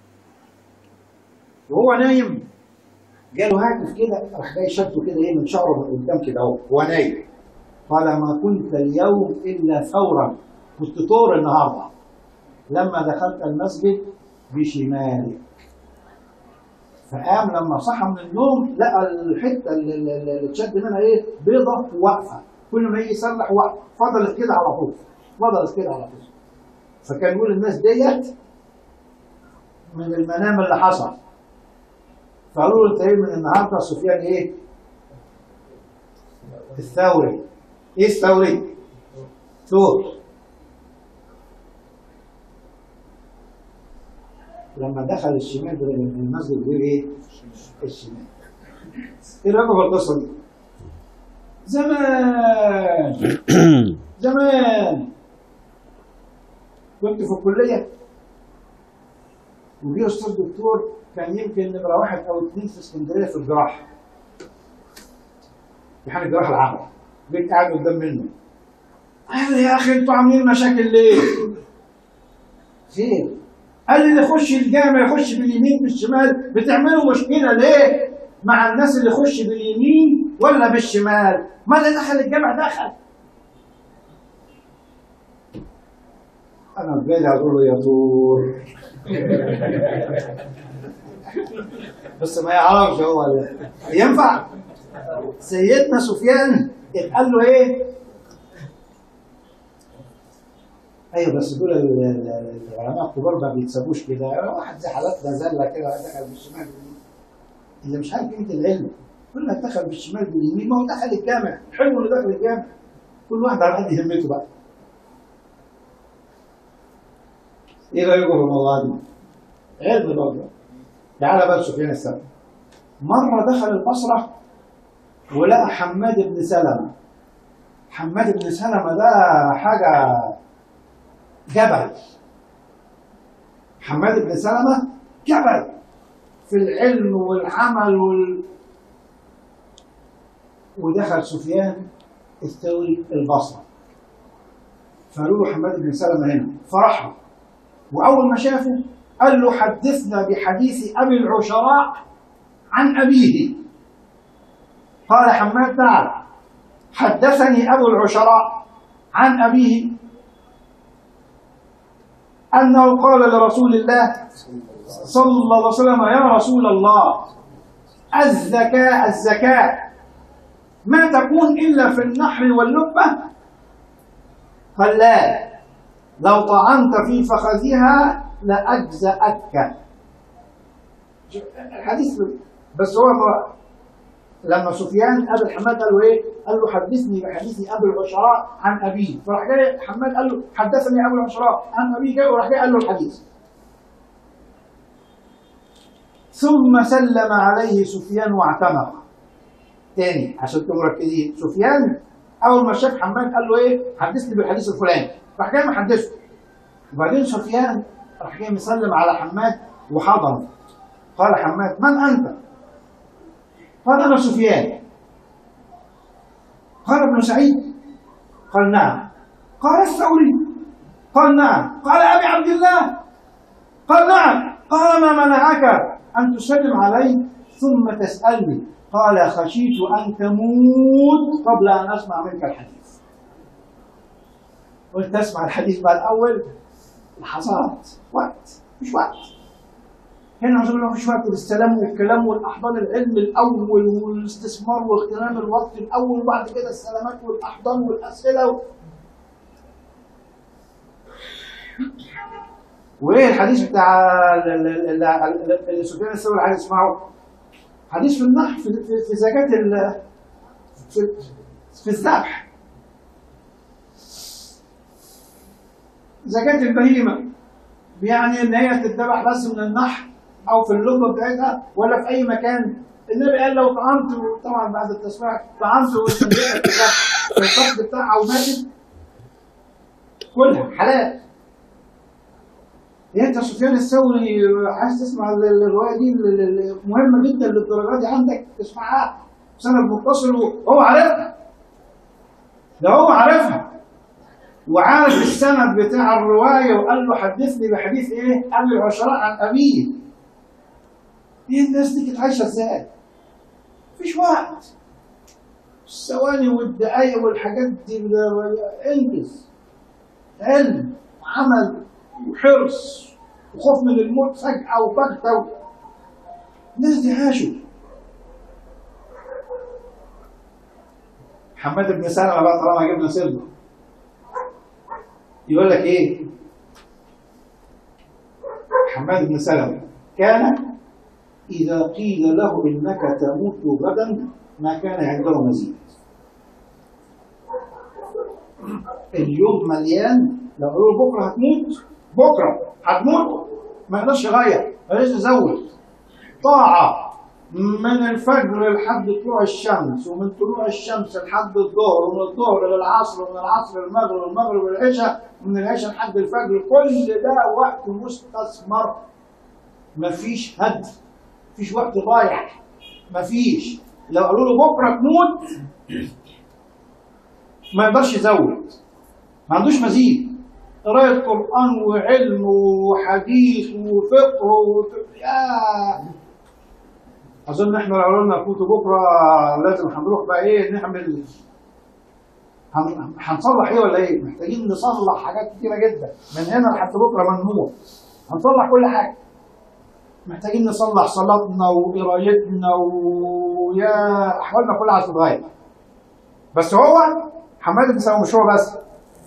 Speaker 2: وهو نايم جاله هاتف كده راح جاي شده كده ايه من شعره من قدام كده اهو وهو نايم قال ما كنت اليوم الا ثورا كنت طور النهارده لما دخلت المسجد بشمالك فقام لما صحى من النوم لقى الحته اللي, اللي اللي اتشد منها ايه بيضه واقفه كل ما يجي يسلح واقفه فضلت كده على طول فضلت كده على طول فكان يقول الناس ديت من المنام اللي حصل فقالوا له انت ايه من النهارده سفيان ايه؟ الثوري ايه الثوري؟ ثور لما دخل الشمال من المسجد بيقول ايه؟ الشمال ايه رايكم في القصه دي؟ زمان زمان كنت في الكليه وجه استاذ دكتور كان يمكن نمره واحد او اثنين في اسكندريه في الجراحه امتحان الجراحه العامه جيت قاعد قدام منه قال لي يا اخي انتوا عاملين مشاكل ليه؟ خير قال لي اللي يخش الجامع يخش باليمين بالشمال بتعملوا مشكله ليه؟ مع الناس اللي يخش باليمين ولا بالشمال؟ ما اللي دخل الجامع دخل انا بجد اقول له يا طور بس ما يعرفش هو ال- ينفع سيدنا سفيان اتقال له ايه؟ ايوه بس دول ال- ال- العلماء الكبار ما بيتسابوش كده واحد زي حالاتنا زله كده دخل بالشمال باليمين اللي مش عارف قيمه العلم كل ما دخل بالشمال باليمين ما هو دخل الجامع حلو اللي دخل الجامع كل واحد على قد همته بقى ايه رايكم في الموضوع ده؟ علم برضه تعالى بقى سفيان الثوري مره دخل البصره ولقى حماد بن سلمه حماد بن سلمه ده حاجه جبل حماد بن سلمه جبل في العلم والعمل وال... ودخل سفيان الثوري البصره فقالوا له حماد بن سلمه هنا فرح له واول ما شافه قال له حدثنا بحديث ابي العشراء عن ابيه قال حماد تعال حدثني ابو العشراء عن ابيه انه قال لرسول الله صلى الله عليه وسلم يا رسول الله الزكاة الزكاة ما تكون إلا في النحر واللبة قال لا لو طعنت في فخذها لأجزأتك شوف، الحديث بس هو ما لما سفيان قابل حماد قال له ايه؟ قال له حدثني بحديث ابي العشراء عن ابيه، فراح جاي حماد قال له حدثني ابو العشراء عن ابيه جاي وراح جاي قال له الحديث. ثم سلم عليه سفيان واعتمر. تاني عشان تبقوا مركزين، سفيان اول ما شاف حماد قال له ايه؟ حدثني بالحديث الفلاني، راح جاي محدثه. وبعدين سفيان راح جاي مسلم على حماد وحضنه. قال حماد من انت؟ قال أنا سفيان قال ابن سعيد قال نعم قال الثوري قال نعم قال أبي عبد الله قال نعم قال ما منعك أن تسلم علي ثم تسألني قال خشيت أن تموت قبل أن أسمع منك الحديث قلت تسمع الحديث بقى الأول لحظات وقت مش وقت هنا عاوز اقول لهم مش وقت للسلام والكلام والاحضان العلم الاول والاستثمار واغتنام الوقت الاول وبعد كده السلامات والاحضان والاسئله و... وايه الحديث بتاع ال- ال- ال- اللي سفيان الثوري عايز يسمعه؟ حديث في النحر في في, في زكاة ال في, في الذبح زكاة البهيمة يعني ان هي تتذبح بس من النحر او في اللقمه بتاعتها ولا في اي مكان النبي قال لو طعمت طبعا بعد التسميع طعمت والسندوتش بتاعها في الفخذ بتاعها وماتت كلها حلال انت سفيان الثوري عايز تسمع ال- ال- الروايه دي ال- ال- مهمه جدا للدرجه دي عندك تسمعها سند متصل وهو عارفها ده هو عارفها وعارف السند بتاع الروايه وقال له حدثني بحديث ايه؟ ابي العشراء عن ابيه. ايه الناس دي كانت عايشه ازاي؟ مفيش وقت. الثواني والدقايق والحاجات دي ده- انجز. علم وعمل وحرص وخوف من الموت فجأة وبغتة الناس دي عاشوا حماد بن سلمة بقى طالما جبنا سيرته يقول لك ايه حماد بن سلمة كان إذا قيل له إنك تموت غدا ما كان عنده مزيد اليوم مليان لو قالوا بكره هتموت بكره هتموت ما يقدرش يغير ما يقدرش يزود طاعه من الفجر لحد طلوع الشمس ومن طلوع الشمس لحد الظهر ومن الظهر للعصر ومن العصر للمغرب والمغرب للعشاء ومن العشاء لحد الفجر كل ده وقت مستثمر مفيش هد مفيش وقت ضايع مفيش لو قالوا له بكره تموت ما يقدرش يزود ما عندوش مزيد قرايه قران وعلم وحديث وفقه وت... يا اظن احنا لو قلنا كنت بكره لازم هنروح بقى ايه نعمل هن- هنصلح ايه ولا ايه؟ محتاجين نصلح حاجات كتيره جدا من هنا لحد بكره ممنوع هنصلح كل حاجه محتاجين نصلح صلاتنا وقرايتنا ويا احوالنا كلها هتتغير بس هو حماد بن سلمة مش هو بس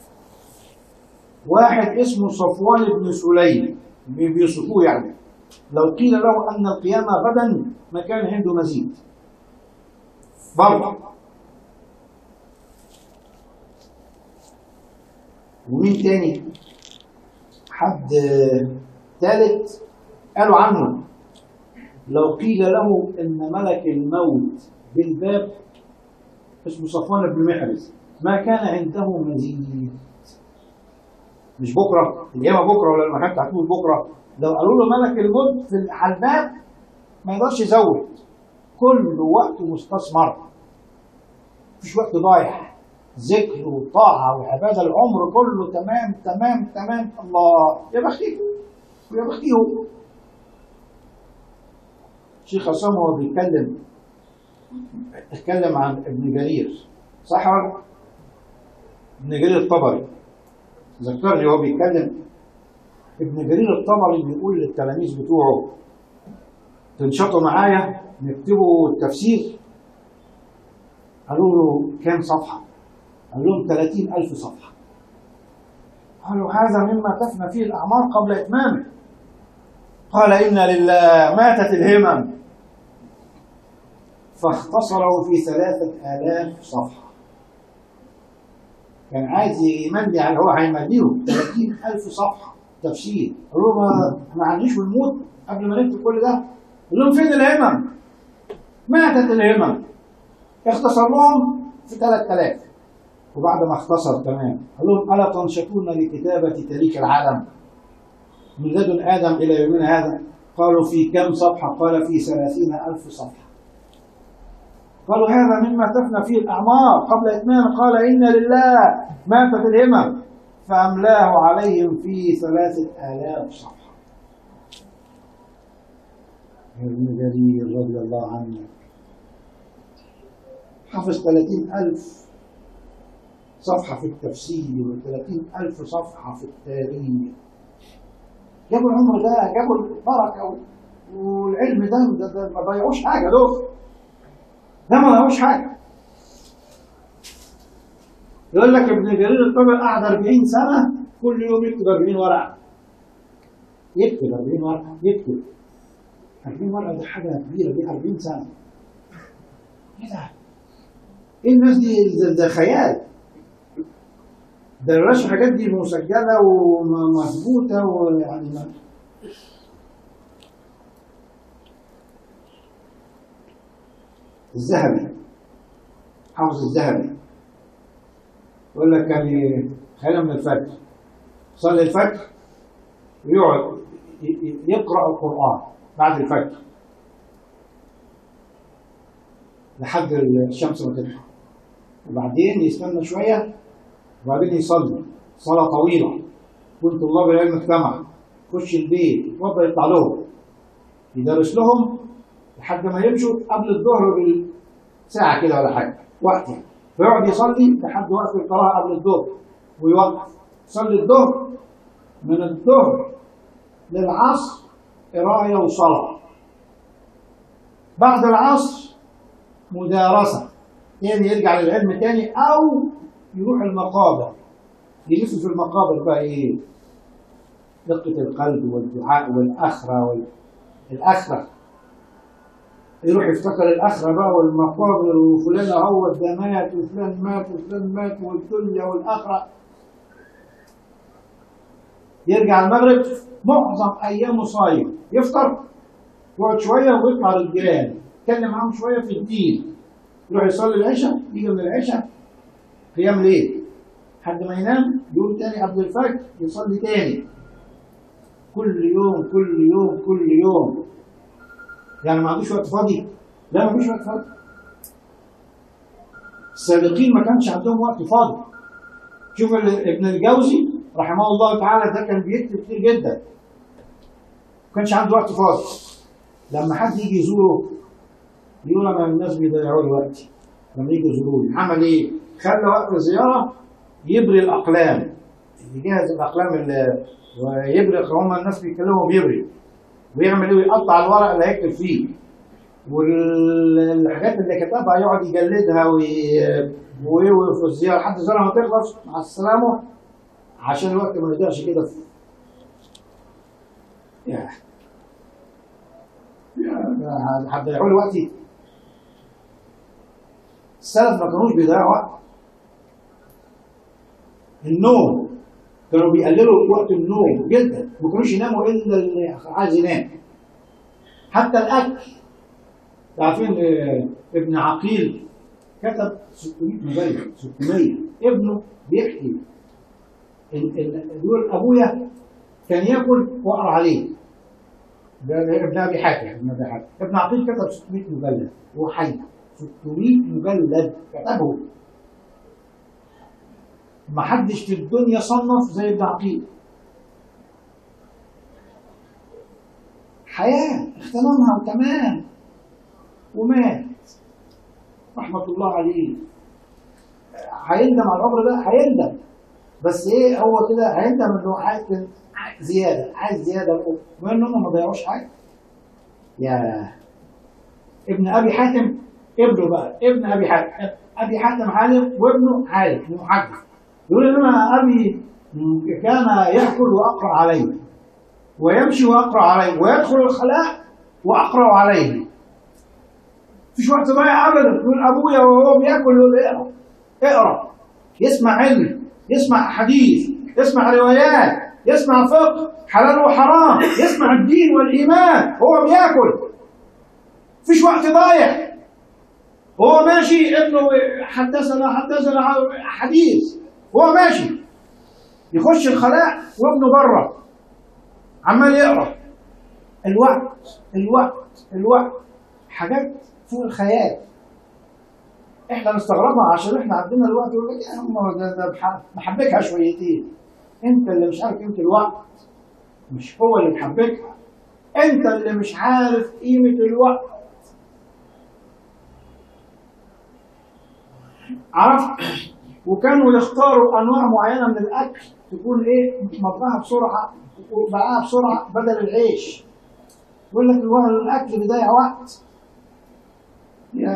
Speaker 2: واحد اسمه صفوان بن سليم بي- بيوصفوه يعني لو قيل له ان القيامه غدا ما كان عنده مزيد برضه ومين تاني حد ثالث قالوا عنه لو قيل له ان ملك الموت بالباب اسمه صفوان بن محرز ما كان عنده مزيد مش بكره القيامه بكره ولا المحاكمه هتموت بكره لو قالوا له ملك الموت في على الباب ما يقدرش يزود كل وقت مستثمر مفيش وقت ضايع ذكر وطاعه وعباده العمر كله تمام تمام تمام الله يا بختيكم ويا بختيهم شيخ عصام وهو بيتكلم اتكلم عن ابن جرير صح ولا لا؟ ابن جرير الطبري ذكرني وهو بيتكلم ابن جرير الطبري بيقول للتلاميذ بتوعه تنشطوا معايا نكتبوا التفسير قالوا له كام صفحة؟ قال لهم 30000 صفحة قالوا هذا مما تفنى فيه الأعمار قبل إتمامه قال إنا لله ماتت الهمم فاختصروا في ثلاثة آلاف صفحة كان عايز يملي على هو هيمليهم 30000 صفحة تفسير قالوا له ما ما عنديش ونموت قبل ما نكتب كل ده قال لهم فين الهمم؟ ماتت الهمم اختصر لهم في 3000 وبعد ما اختصر كمان قال لهم ألا تنشطون لكتابة تاريخ العالم من لدن آدم إلى يومنا هذا قالوا في كم صفحة قال في ثلاثين ألف صفحة قالوا هذا مما تفنى فيه الأعمار قبل إتمام قال إن لله ماتت الهمم فأملاه عليهم في ثلاثة آلاف صفحة ابن جرير رضي الله عنه حفظ ثلاثين ألف صفحة في التفسير وثلاثين ألف صفحة في التاريخ جابوا العمر ده جابوا البركة والعلم ده, ده, ده ما ضيعوش حاجة دول ده ما ضيعوش حاجة يقول لك ابن جرير الطبري قعد 40 سنة كل يوم يكتب 40 ورقة يكتب 40 ورقة يكتب 40 ورقة دي حاجة كبيرة دي 40 سنة ايه ده؟ ايه الناس دي ده, ده خيال ده الرسم الحاجات دي مسجلة ومثبوتة ويعني ما الذهبي حافظ الذهبي يقول لك كان خلينا من الفجر صلي الفجر ويقعد يقرأ القرآن بعد الفجر لحد الشمس ما تطلع وبعدين يستنى شوية وبعدين يصلي صلاة طويلة كنت طلاب العلم اجتمع يخش البيت يتوضا يطلع لهم يدرس لهم لحد ما يمشوا قبل الظهر بساعة كده ولا حاجة وقت يعني فيقعد يصلي لحد وقت القراءة قبل الظهر ويوقف يصلي الظهر من الظهر للعصر قراية وصلاة بعد العصر مدارسة تاني يرجع للعلم تاني أو يروح المقابر يلف في المقابر بقى إيه؟ دقة القلب والدعاء والآخرة والآخرة يروح يفتكر الآخرة بقى والمقابر وفلان هو ده مات وفلان مات وفلان مات والدنيا والآخرة يرجع المغرب معظم أيامه صايم يفطر يقعد شوية ويطلع للجيران يتكلم معاهم شوية في الدين يروح يصلي العشاء يجي من العشاء قيام ليل لحد ما ينام يقوم تاني قبل الفجر يصلي تاني كل يوم كل يوم كل يوم يعني ما عندوش وقت فاضي لا ما فيش وقت فاضي السابقين ما كانش عندهم وقت فاضي شوف ال- ابن الجوزي رحمه الله تعالى ده كان بيكتب كتير جدا ما كانش عنده وقت فاضي لما حد يجي يزوره يقول انا الناس بيضيعوا لي وقتي لما يجوا يزوروني عمل ايه؟ خلى وقت الزياره يبري الاقلام يجهز الاقلام اللي ويبري هم الناس بيتكلموا بيبري ويعمل ايه ويقطع الورق اللي هيكتب فيه والحاجات اللي كتبها يقعد يجلدها وي- ويوقف الزياره لحد الزياره ما تخلص مع السلامه عشان الوقت ما يضيعش كده في يا يا هتضيعوا لي وقتي السلف ما كانوش بيضيعوا وقت النوم كانوا بيقللوا وقت النوم جدا ما كانوش يناموا الا اللي عايز ينام حتى الاكل عارفين آه، ابن عقيل كتب 600 مجلد 600 ابنه بيحكي ال- ال- بيقول ابويا كان ياكل واقرا عليه ده ده ابن ابي حاتم ابن ابي حاتم ابن عقيل كتب 600 مجلد هو حي 600 مجلد كتبه ما حدش في الدنيا صنف زي ابن عقيل حياة اغتنمها وتمام ومات رحمة الله عليه هيندم على العمر ده هيندم بس ايه هو كده هيندم انه عايز زيادة عايز زيادة بما ان هم ما ضيعوش حاجة يا ابن ابي حاتم ابنه بقى ابن ابي حاتم ابي حاتم عالم وابنه عالم محدث يقول ان انا ابي كان ياكل واقرا عليه ويمشي واقرا عليه ويدخل الخلاء واقرا عليه مفيش وقت ضايع ابدا يقول ابويا وهو بياكل يقول اقرا اقرا يسمع علم يسمع حديث يسمع روايات يسمع فقه حلال وحرام يسمع الدين والايمان هو بياكل مفيش وقت ضايع هو ماشي ابنه حدثنا حدثنا حديث هو ماشي يخش الخلاء وابنه بره عمال يقرا الوقت الوقت الوقت حاجات فوق الخيال احنا نستغربها عشان احنا عندنا الوقت يقول لك يا هم ده ده بح- محبكها شويتين انت اللي مش عارف قيمه الوقت مش هو اللي محبكها انت اللي مش عارف قيمه الوقت عرفت وكانوا يختاروا انواع معينه من الاكل تكون ايه مطبخها بسرعه وبقاها بسرعه بدل العيش يقول لك الوقت الاكل بيضيع وقت يا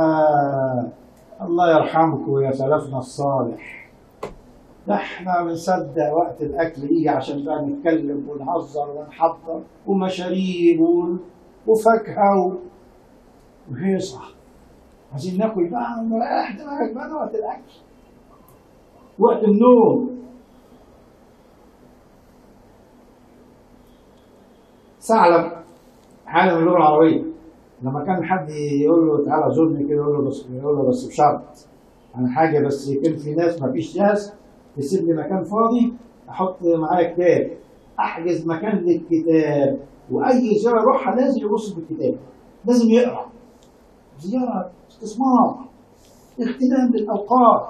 Speaker 2: الله يرحمكم يا سلفنا الصالح ده احنا بنصدق وقت الاكل يجي عشان بقى نتكلم ونهزر ونحضر ومشاريب و- وفاكهه و- وهيصه عايزين ناكل بقى ونريح دماغك بقى ده وقت الاكل وقت النوم ثعلب عالم اللغه العربيه لما كان حد يقول له تعالى زورني كده يقول له بس يقول له بس بشرط انا حاجه بس يكون في ناس ما فيش ناس تسيب لي مكان فاضي احط معايا كتاب احجز مكان للكتاب واي زياره يروحها لازم يبص في الكتاب لازم يقرا زياره استثمار اغتنام بالاوقات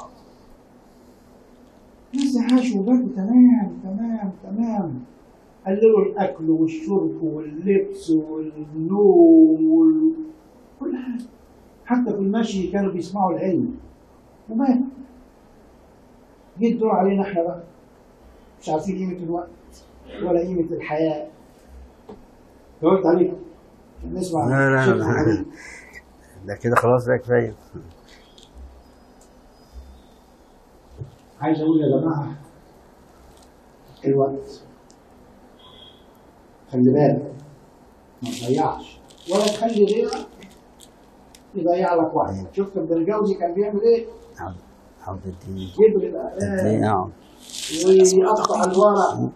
Speaker 2: ناس عاشوا وباتوا تمام تمام تمام قللوا الاكل والشرب واللبس والنوم وال... كل حاجه حتى في المشي كانوا بيسمعوا العلم ومات جه الدور علينا احنا بقى مش عارفين قيمه الوقت ولا قيمه الحياه قلت عليكم عشان نسمع
Speaker 3: لا لا
Speaker 2: شيخ
Speaker 3: لا
Speaker 2: الحديث.
Speaker 3: ده كده خلاص بقى كفايه
Speaker 2: عايز اقول يا جماعه الوقت خلي بالك ما تضيعش ولا تخلي غيرك يضيع لك وقتك شفت ابن الجوزي كان بيعمل ايه؟
Speaker 3: عود عود الدين
Speaker 2: يجيب الاقلام
Speaker 3: تضييع
Speaker 2: ويقطع الورق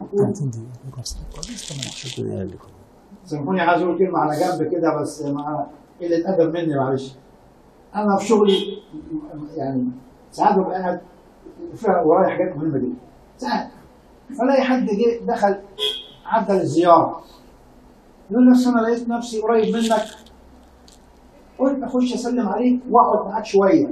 Speaker 3: شكرا يا لكم
Speaker 2: سامحوني عايز اقول كلمه على جنب كده بس مع قله ادب مني معلش انا في شغلي يعني ساعات ببقى قاعد فعلا ورايا حاجات مهمه جدا ساعات فلاقي حد جه دخل عدى الزياره يقول لي أصل انا لقيت نفسي قريب منك قلت اخش اسلم عليك واقعد معاك شويه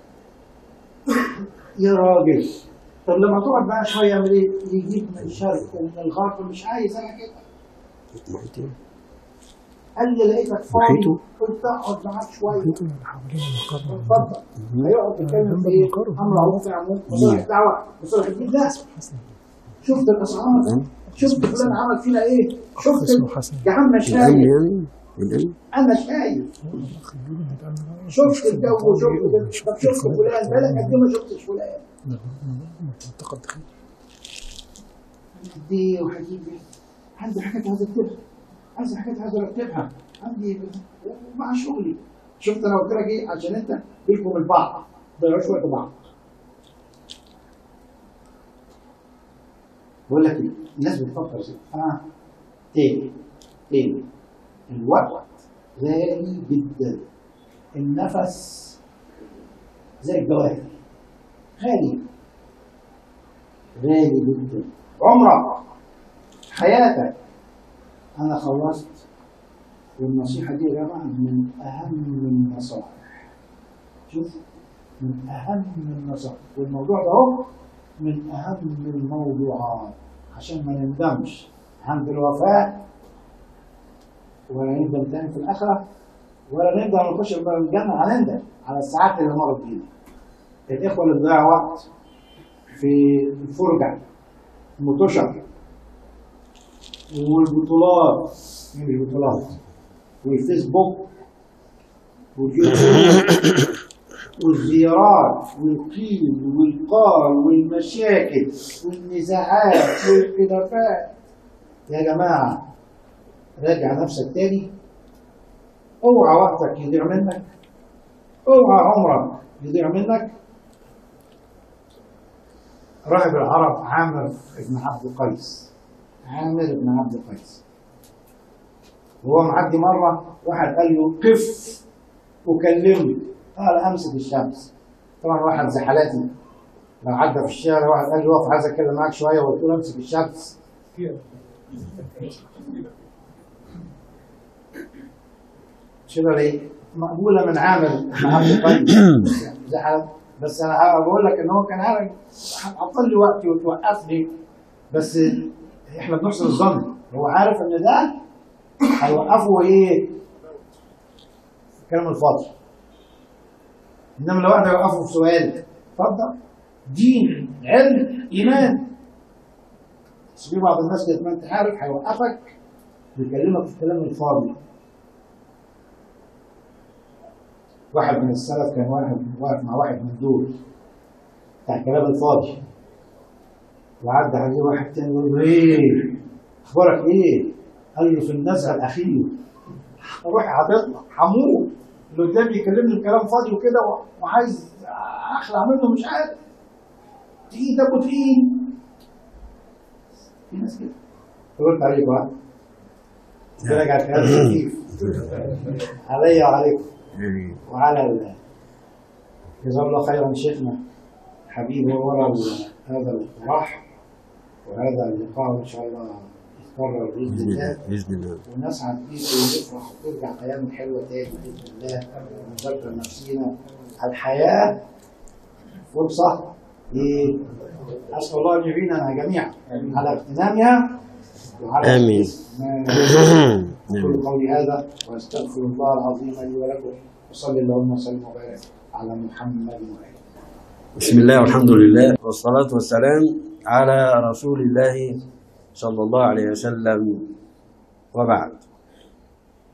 Speaker 2: يا راجل طب لما تقعد بقى شويه يعمل ايه؟ يجيب من الشرق ومن الغرب مش عايز انا كده
Speaker 3: محيطي
Speaker 2: قال لي لقيتك فاضي
Speaker 3: محيطه؟
Speaker 2: قلت اقعد معاك شويه
Speaker 4: محيطه اللي حوالين المقر
Speaker 2: اتفضل هيقعد يتكلم في ايه؟ امر معروف نهي عن المنكر مصالح الدعوه مصالح الدين لا
Speaker 4: حسن
Speaker 2: شفت الاسعار شفت فلان عمل فينا ايه؟ شفت
Speaker 4: اسمه
Speaker 2: ال-
Speaker 4: حسن
Speaker 2: يا عم
Speaker 3: الامن
Speaker 2: شايف
Speaker 3: يعني الامن
Speaker 2: انا شايف
Speaker 4: خلونا نتعامل
Speaker 2: شفت الجو وشفت ده. طب شفت فلان بالك قد ايه ما شفتش فلان
Speaker 4: منطقة دخيل
Speaker 2: دي وحبيبي عندي حاجات عايز اكتبها عندي حاجات عايز ارتبها عندي ومع شغلي شفت انا قلت لك ايه عشان انت بينكم البعض ما تضيعوش وقت بعض بقول لك ايه الناس بتفكر زي اه تاني تاني الوقت غالي جدا النفس زي الجواهر غالي غالي جدا عمرك حياتك انا خلصت والنصيحه دي يا جماعه من اهم النصائح شوف من اهم النصائح والموضوع ده اهو من اهم الموضوعات عشان ما نندمش عند الوفاه ولا نندم تاني في الاخره ولا نندم نخش الجنه هنندم على الساعات اللي مرت بينا الاخوه اللي ضيعوا وقت في الفرجه المطشر والبطولات مش بطولات والفيسبوك واليوتيوب والزيارات والقيل والقال والمشاكل والنزاعات والخلافات يا جماعة راجع نفسك تاني اوعى وقتك يضيع منك اوعى عمرك يضيع منك راهب العرب عامر بن عبد قيس عامر بن عبد قيس وهو معدي مرة واحد قال له قف وكلمني قال أمسك الشمس طبعا واحد زحلاتي لو عدى في الشارع واحد قال لي اقف عايز اتكلم معاك شويه وقلت له امسك الشمس مش كده ليه؟ مقبوله من عامر بن عبد قيس زحلت بس انا بقول لك ان هو كان عارف عطل لي وقتي وتوقفني بس احنا بنحسن الظن هو عارف ان ده هيوقفه ايه؟ الكلام الفاضي انما لو واحد هيوقفه في سؤال اتفضل دين علم ايمان بس في بعض الناس كده ما انت عارف هيوقفك بيكلمك في الكلام الفاضي واحد من السلف كان واحد واقف مع واحد من دول بتاع الكلام الفاضي وعدى عليه واحد تاني يقول له ايه اخبارك ايه؟ قال له في النزعه الاخيره روح هتطلع هموت اللي قدامي يكلمني بكلام فاضي وكده و- وعايز اخلع منه مش عارف تقيل ده تقيل في ناس كده قلت عليك بقى راجع كلام خفيف عليا وعليكم وعلى ال- جزاه الله خيرا شيخنا حبيبي ورا ال- هذا الاقتراح وهذا اللقاء ان شاء الله يتكرر باذن الله
Speaker 3: باذن الله
Speaker 2: ونسعد فيه ونفرح وترجع ايام حلوه تاني باذن الله ونذكر نفسينا الحياه فرصه ايه اسال الله ان يعيننا جميعا على اغتنامها وعلى
Speaker 3: آمين.
Speaker 2: ما- كل قولي هذا واستغفر الله العظيم لي ولكم وصلي اللهم وسلم وبارك على محمد وآله
Speaker 3: بسم الله والحمد لله والصلاة والسلام على رسول الله صلى الله عليه وسلم وبعد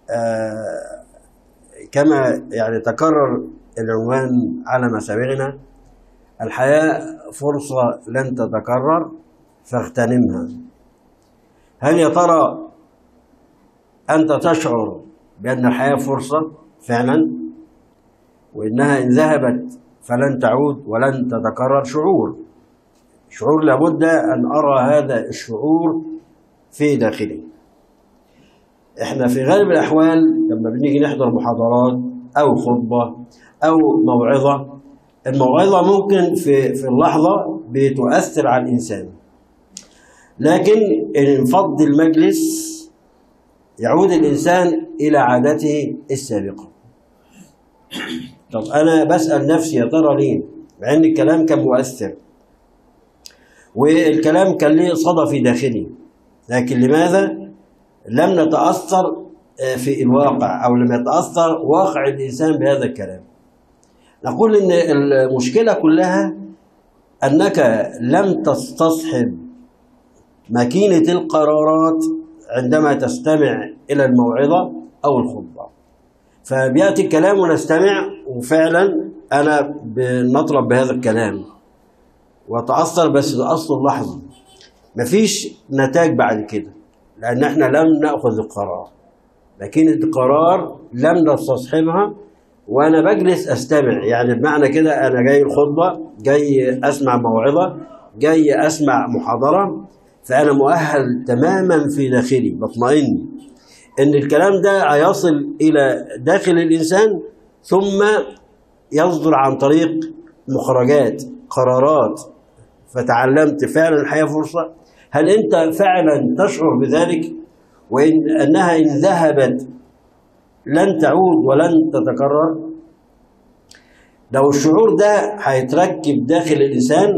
Speaker 3: آه، كما يعني تكرر العنوان على مسامعنا الحياة فرصة لن تتكرر فاغتنمها هل يا ترى أنت تشعر بأن الحياة فرصة فعلا وإنها إن ذهبت فلن تعود ولن تتكرر شعور شعور لابد أن أرى هذا الشعور في داخلي احنا في غالب الأحوال لما بنيجي نحضر محاضرات أو خطبة أو موعظة الموعظة ممكن في في اللحظة بتؤثر على الإنسان لكن إن انفض المجلس يعود الإنسان إلى عادته السابقة طب أنا بسأل نفسي يا ترى ليه؟ مع إن الكلام كان مؤثر والكلام كان ليه صدى في داخلي لكن لماذا لم نتأثر آه، في الواقع أو لم يتأثر واقع الإنسان بهذا الكلام نقول إن المشكلة كلها أنك لم تستصحب ماكينة القرارات عندما تستمع إلى الموعظة أو الخطبة فبيأتي الكلام ونستمع وفعلا أنا بنطلب بهذا الكلام وتأثر بس تأثر لحظة مفيش نتاج بعد كده لأن احنا لم نأخذ القرار لكن القرار لم نستصحبها وأنا بجلس أستمع يعني بمعنى كده أنا جاي الخطبة جاي أسمع موعظة جاي أسمع محاضرة فأنا مؤهل تماما في داخلي بطمئن إن الكلام ده هيصل إلى داخل الإنسان ثم يصدر عن طريق مخرجات قرارات فتعلمت فعلا الحياة فرصة هل أنت فعلا تشعر بذلك وإن أنها إن ذهبت لن تعود ولن تتكرر لو الشعور ده هيتركب داخل الإنسان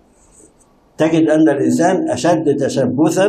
Speaker 3: تجد أن الإنسان أشد تشبثا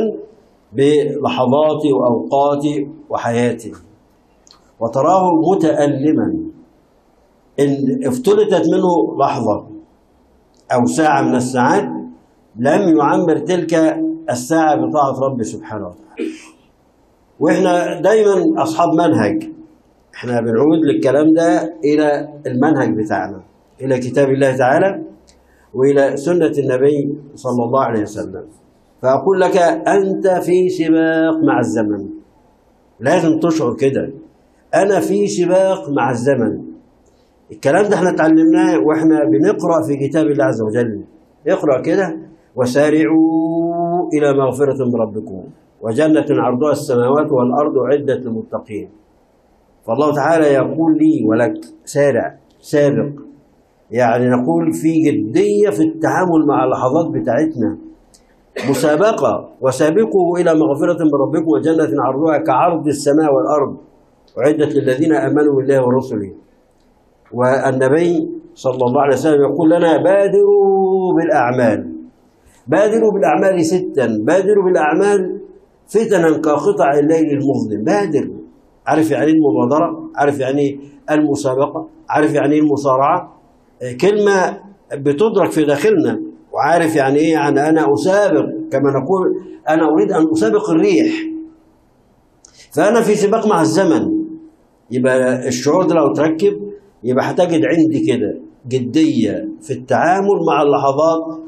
Speaker 3: بلحظات وأوقات وحياته وتراه متألما إن افتلتت منه لحظة أو ساعة من الساعات لم يعمر تلك الساعة بطاعة رب سبحانه وتعالى وإحنا دايما أصحاب منهج إحنا بنعود للكلام ده إلى المنهج بتاعنا إلى كتاب الله تعالى وإلى سنة النبي صلى الله عليه وسلم فأقول لك أنت في سباق مع الزمن لازم تشعر كده أنا في سباق مع الزمن الكلام ده احنا اتعلمناه واحنا بنقرأ في كتاب الله عز وجل اقرأ كده وسارعوا إلى مغفرة من ربكم وجنة عرضها السماوات والأرض عدة للمتقين فالله تعالى يقول لي ولك سارع سابق يعني نقول في جدية في التعامل مع اللحظات بتاعتنا مسابقة وسابقوا إلى مغفرة من ربكم وجنة عرضها كعرض السماء والأرض أعدت للذين آمنوا بالله ورسله والنبي صلى الله عليه وسلم يقول لنا بادروا بالأعمال بادروا بالأعمال ستا بادروا بالأعمال فتنا كقطع الليل المظلم بادر عارف يعني إيه المبادرة عارف يعني إيه المسابقة عارف يعني إيه المصارعة كلمة بتدرك في داخلنا وعارف يعني ايه يعني انا اسابق كما نقول انا اريد ان اسابق الريح فانا في سباق مع الزمن يبقى الشعور ده لو تركب يبقى هتجد عندي كده جديه في التعامل مع اللحظات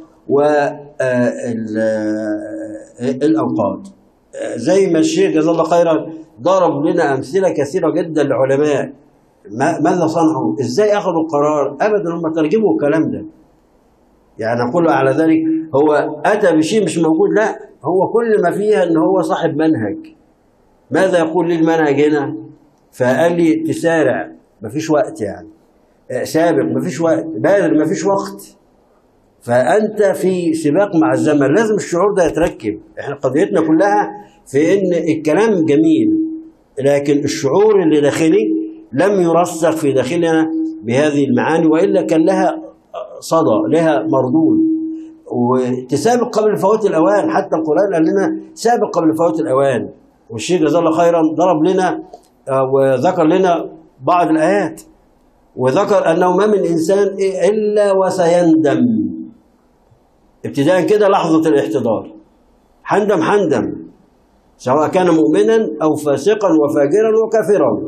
Speaker 3: والاوقات زي ما الشيخ جزاه الله خيرا ضرب لنا امثله كثيره جدا لعلماء ما ماذا صنعوا؟ ازاي اخذوا القرار؟ ابدا هم ترجموا الكلام ده. يعني نقول على ذلك هو اتى بشيء مش موجود لا هو كل ما فيها ان هو صاحب منهج. ماذا يقول لي المنهج هنا؟ فقال لي تسارع مفيش وقت يعني. سابق مفيش وقت، بادر مفيش وقت. فانت في سباق مع الزمن لازم الشعور ده يتركب، احنا قضيتنا كلها في ان الكلام جميل لكن الشعور اللي داخلي لم يرسخ في داخلنا بهذه المعاني والا كان لها صدى لها مردود وتسابق قبل فوات الاوان حتى القران قال لنا سابق قبل فوات الاوان والشيخ جزاه الله خيرا ضرب لنا وذكر لنا بعض الايات وذكر انه ما من انسان الا وسيندم ابتداء كده لحظه الاحتضار حندم حندم سواء كان مؤمنا أو فاسقا وفاجرا وكافرا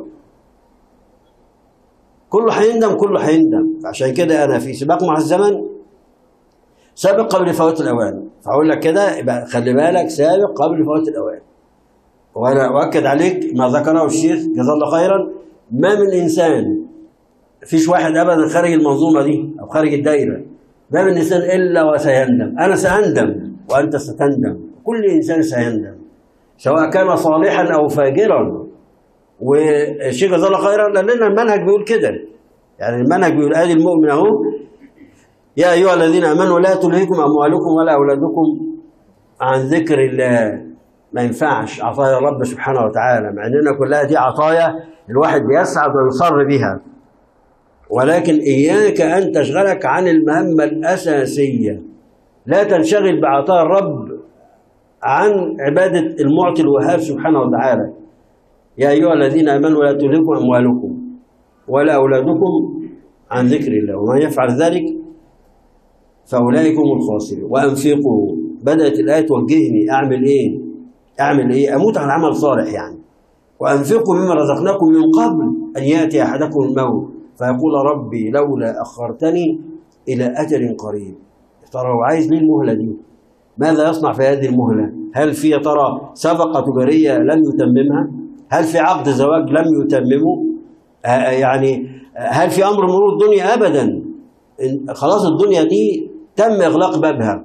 Speaker 3: كله هيندم كله هيندم عشان كده أنا في سباق مع الزمن سابق قبل فوات الأوان فأقول لك كده يبقى خلي بالك سابق قبل فوات الأوان وأنا أؤكد عليك ما ذكره الشيخ جزاه الله خيرا ما من إنسان فيش واحد أبدا خارج المنظومة دي أو خارج الدائرة ما من إنسان إلا وسيندم أنا سأندم وأنت ستندم كل إنسان سيندم سواء كان صالحا أو فاجرا والشيخ جزاه الله خيرا لأن المنهج بيقول كده يعني المنهج بيقول آدي المؤمن أهو يا أيها الذين آمنوا لا تلهكم أموالكم ولا أولادكم عن ذكر الله ما ينفعش عطايا الرب سبحانه وتعالى مع اننا كلها دي عطايا الواحد بيسعد ويصر بها ولكن اياك ان تشغلك عن المهمه الاساسيه لا تنشغل بعطايا الرب عن عباده المعطي الوهاب سبحانه وتعالى يا ايها الذين امنوا لا تلهكم اموالكم ولا اولادكم عن ذكر الله ومن يفعل ذلك فاولئك هم الخاسرون وانفقوا بدات الايه توجهني اعمل ايه اعمل ايه اموت على عمل صالح يعني وانفقوا مما رزقناكم من قبل ان ياتي احدكم الموت فيقول ربي لولا اخرتني الى اجل قريب ترى هو عايز ليه المهله دي ماذا يصنع في هذه المهله هل في يا ترى صفقه تجاريه لم يتممها هل في عقد زواج لم يتممه آه يعني هل في امر مرور الدنيا ابدا خلاص الدنيا دي تم اغلاق بابها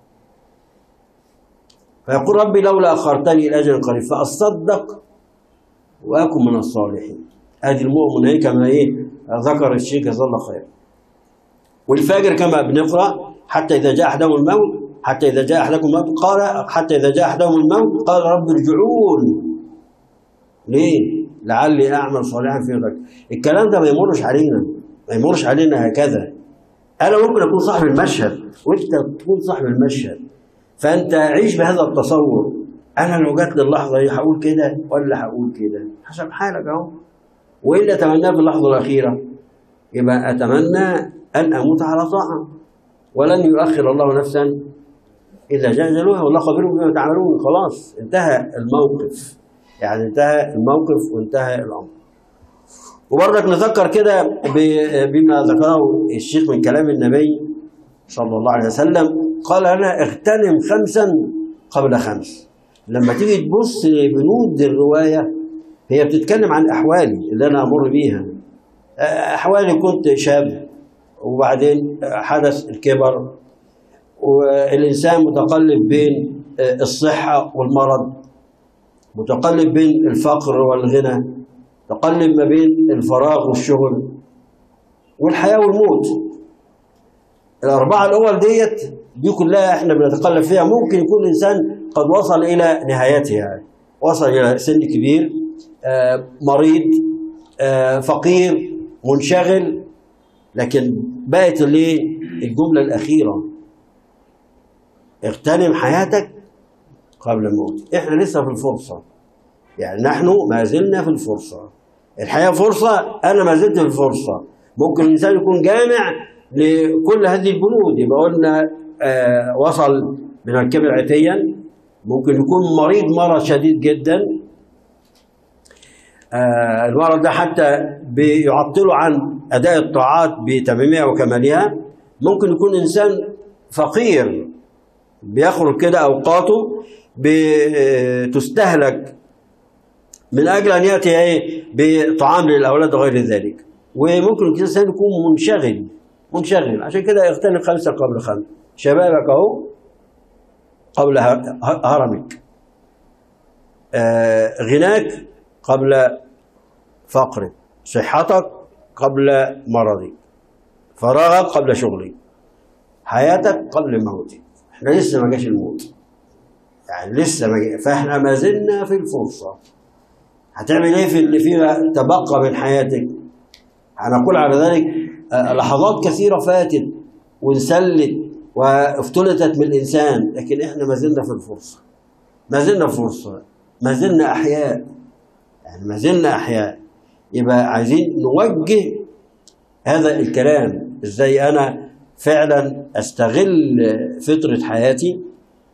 Speaker 3: فيقول ربي لولا أخرتني إلى أجل قريب فأصدق وأكن من الصالحين هذه المؤمن هي كما إيه ذكر الشيخ جزاه الله خير والفاجر كما بنقرأ حتى إذا جاء أحدهم الموت حتى إذا جاء أحدكم الموت قال حتى إذا جاء أحدهم الموت قال رب ارجعون ليه؟ لعلي أعمل صالحا في ذلك الكلام ده ما يمرش علينا ما يمرش علينا هكذا أنا ممكن أكون صاحب المشهد وأنت تكون صاحب المشهد فانت عيش بهذا التصور انا لو جات لي اللحظه دي هقول كده ولا هقول كده حسب حالك اهو والا اتمناه في اللحظه الاخيره يبقى اتمنى ان اموت على طاعه ولن يؤخر الله نفسا اذا جاء اجلها والله خبير بما تعملون خلاص انتهى الموقف يعني انتهى الموقف وانتهى الامر وبرضك نذكر كده بما ذكره الشيخ من كلام النبي صلى الله عليه وسلم قال لنا اغتنم خمسا قبل خمس لما تيجي تبص لبنود الرواية هي بتتكلم عن أحوالي اللي أنا أمر بيها أحوالي كنت شاب وبعدين حدث الكبر والإنسان متقلب بين الصحة والمرض متقلب بين الفقر والغنى متقلب ما بين الفراغ والشغل والحياة والموت الأربعة الأول ديت دي كلها احنا بنتقلب فيها ممكن يكون الإنسان قد وصل إلى نهايتها وصل إلى سن كبير آه مريض آه فقير منشغل لكن بقت ليه الجملة الأخيرة اغتنم حياتك قبل الموت احنا لسه في الفرصة يعني نحن ما زلنا في الفرصة الحياة فرصة أنا ما زلت في الفرصة ممكن الإنسان يكون جامع لكل هذه البنود يبقى قلنا آه وصل من الكبر عتيا ممكن يكون مريض مرض شديد جدا آه المرض ده حتى بيعطله عن أداء الطاعات بتمامها وكمالها ممكن يكون إنسان فقير بيخرج كده أوقاته بتستهلك من أجل أن يأتي إيه بطعام للأولاد وغير ذلك وممكن الإنسان يكون منشغل منشغل عشان كده اغتنم خمسة قبل خمس شبابك اهو قبل هرمك آه غناك قبل فقرك صحتك قبل مرضك فراغك قبل شغلك حياتك قبل موتك احنا لسه ما جاش الموت يعني لسه ما جاش فاحنا ما زلنا في الفرصه هتعمل ايه في اللي فيها تبقى من حياتك هنقول على ذلك لحظات كثيرة فاتت وانسلت وافتلتت من الإنسان لكن إحنا ما زلنا في الفرصة ما زلنا في فرصة ما زلنا أحياء يعني ما زلنا أحياء يبقى عايزين نوجه هذا الكلام إزاي أنا فعلا أستغل فترة حياتي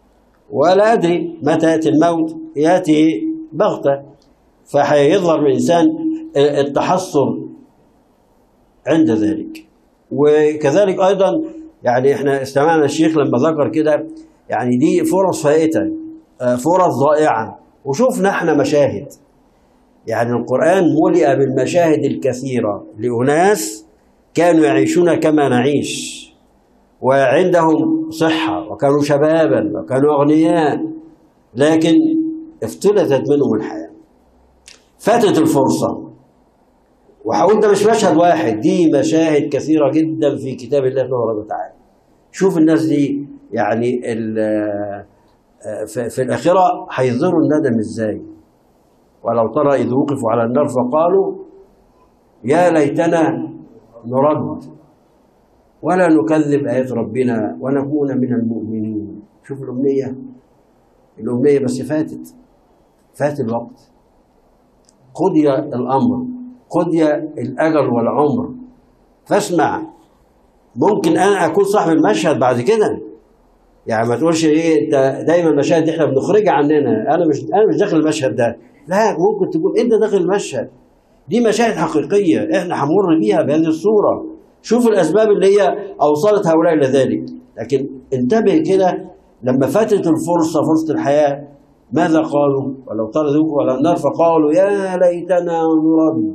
Speaker 3: ولا أدري متى يأتي الموت يأتي بغتة فهيظهر الإنسان التحسر عند ذلك وكذلك أيضا يعني احنا استمعنا الشيخ لما ذكر كده يعني دي فرص فائتة آه، فرص ضائعة وشوفنا احنا مشاهد يعني القرآن ملئ بالمشاهد الكثيرة لأناس كانوا يعيشون كما نعيش وعندهم صحة وكانوا شبابا وكانوا أغنياء لكن افتلتت منهم الحياة فاتت الفرصة وهقول ده مش مشهد واحد دي مشاهد كثيرة جدا في كتاب الله تبارك وتعالى شوف الناس دي يعني ال- في في الآخرة هيظهروا الندم ازاي ولو ترى إذ وقفوا على النار فقالوا يا ليتنا نرد ولا نكذب آيات ربنا ونكون من المؤمنين شوف الأمنية الأمنية بس فاتت فات الوقت قضي الأمر قضي الأجل والعمر فاسمع ممكن أنا أكون صاحب المشهد بعد كده يعني ما تقولش ايه انت دايما المشاهد دي احنا بنخرجها عننا انا مش انا مش داخل المشهد ده لا ممكن تكون انت داخل المشهد دي مشاهد حقيقيه احنا هنمر بيها بهذه الصوره شوف الاسباب اللي هي اوصلت هؤلاء الى ذلك لكن انتبه كده لما فاتت الفرصه فرصه الحياه ماذا قالوا ولو ترى ذوقوا على النار فقالوا يا ليتنا نرد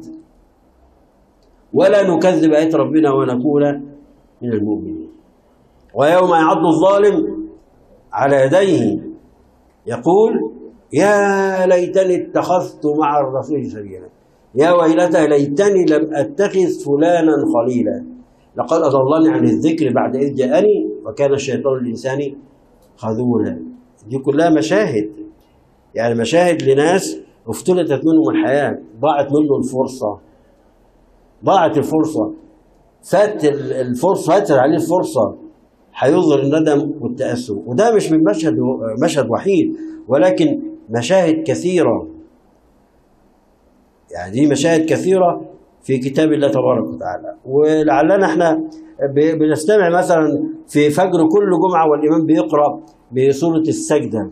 Speaker 3: ولا نكذب آيات ربنا ونكون من المؤمنين ويوم يعض الظالم على يديه يقول يا ليتني اتخذت مع الرسول سبيلا يا ويلتى ليتني لم اتخذ فلانا خليلا لقد اضلني عن الذكر بعد اذ جاءني وكان الشيطان الانسان خذولا دي كلها مشاهد يعني مشاهد لناس افتلتت منهم الحياه ضاعت منه الفرصه ضاعت الفرصه فات الفرصه فاتت عليه الفرصه هيظهر الندم والتأسف وده مش من مشهد مشهد وحيد ولكن مشاهد كثيرة يعني دي مشاهد كثيرة في كتاب الله تبارك وتعالى ولعلنا احنا ب- بنستمع مثلا في فجر كل جمعة والإمام بيقرأ بسورة السجدة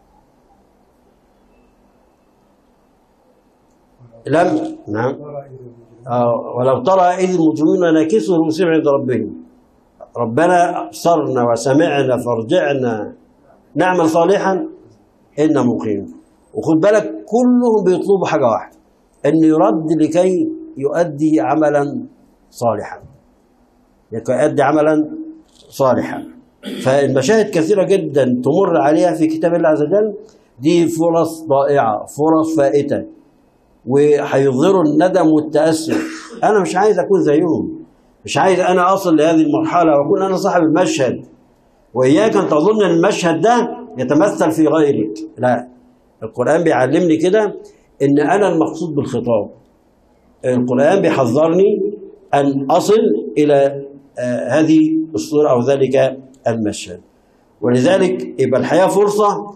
Speaker 3: لم نعم آه ولو ترى إذ المجرمون ناكسوا رؤوسهم عند ربهم ربنا أبصرنا وسمعنا فارجعنا نعمل صالحا إنا مقيم وخد بالك كلهم بيطلبوا حاجة واحدة أن يرد لكي يؤدي عملا صالحا لكي يؤدي عملا صالحا فالمشاهد كثيرة جدا تمر عليها في كتاب الله عز وجل دي فرص ضائعة فرص فائتة وهيظهروا الندم والتأسف أنا مش عايز أكون زيهم مش عايز انا اصل لهذه المرحله واكون انا صاحب المشهد واياك ان تظن ان المشهد ده يتمثل في غيرك لا القران بيعلمني كده ان انا المقصود بالخطاب القران بيحذرني ان اصل الى آه، هذه الصوره او ذلك المشهد ولذلك يبقى الحياه فرصه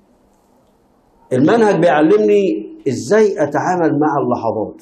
Speaker 3: المنهج بيعلمني ازاي اتعامل مع اللحظات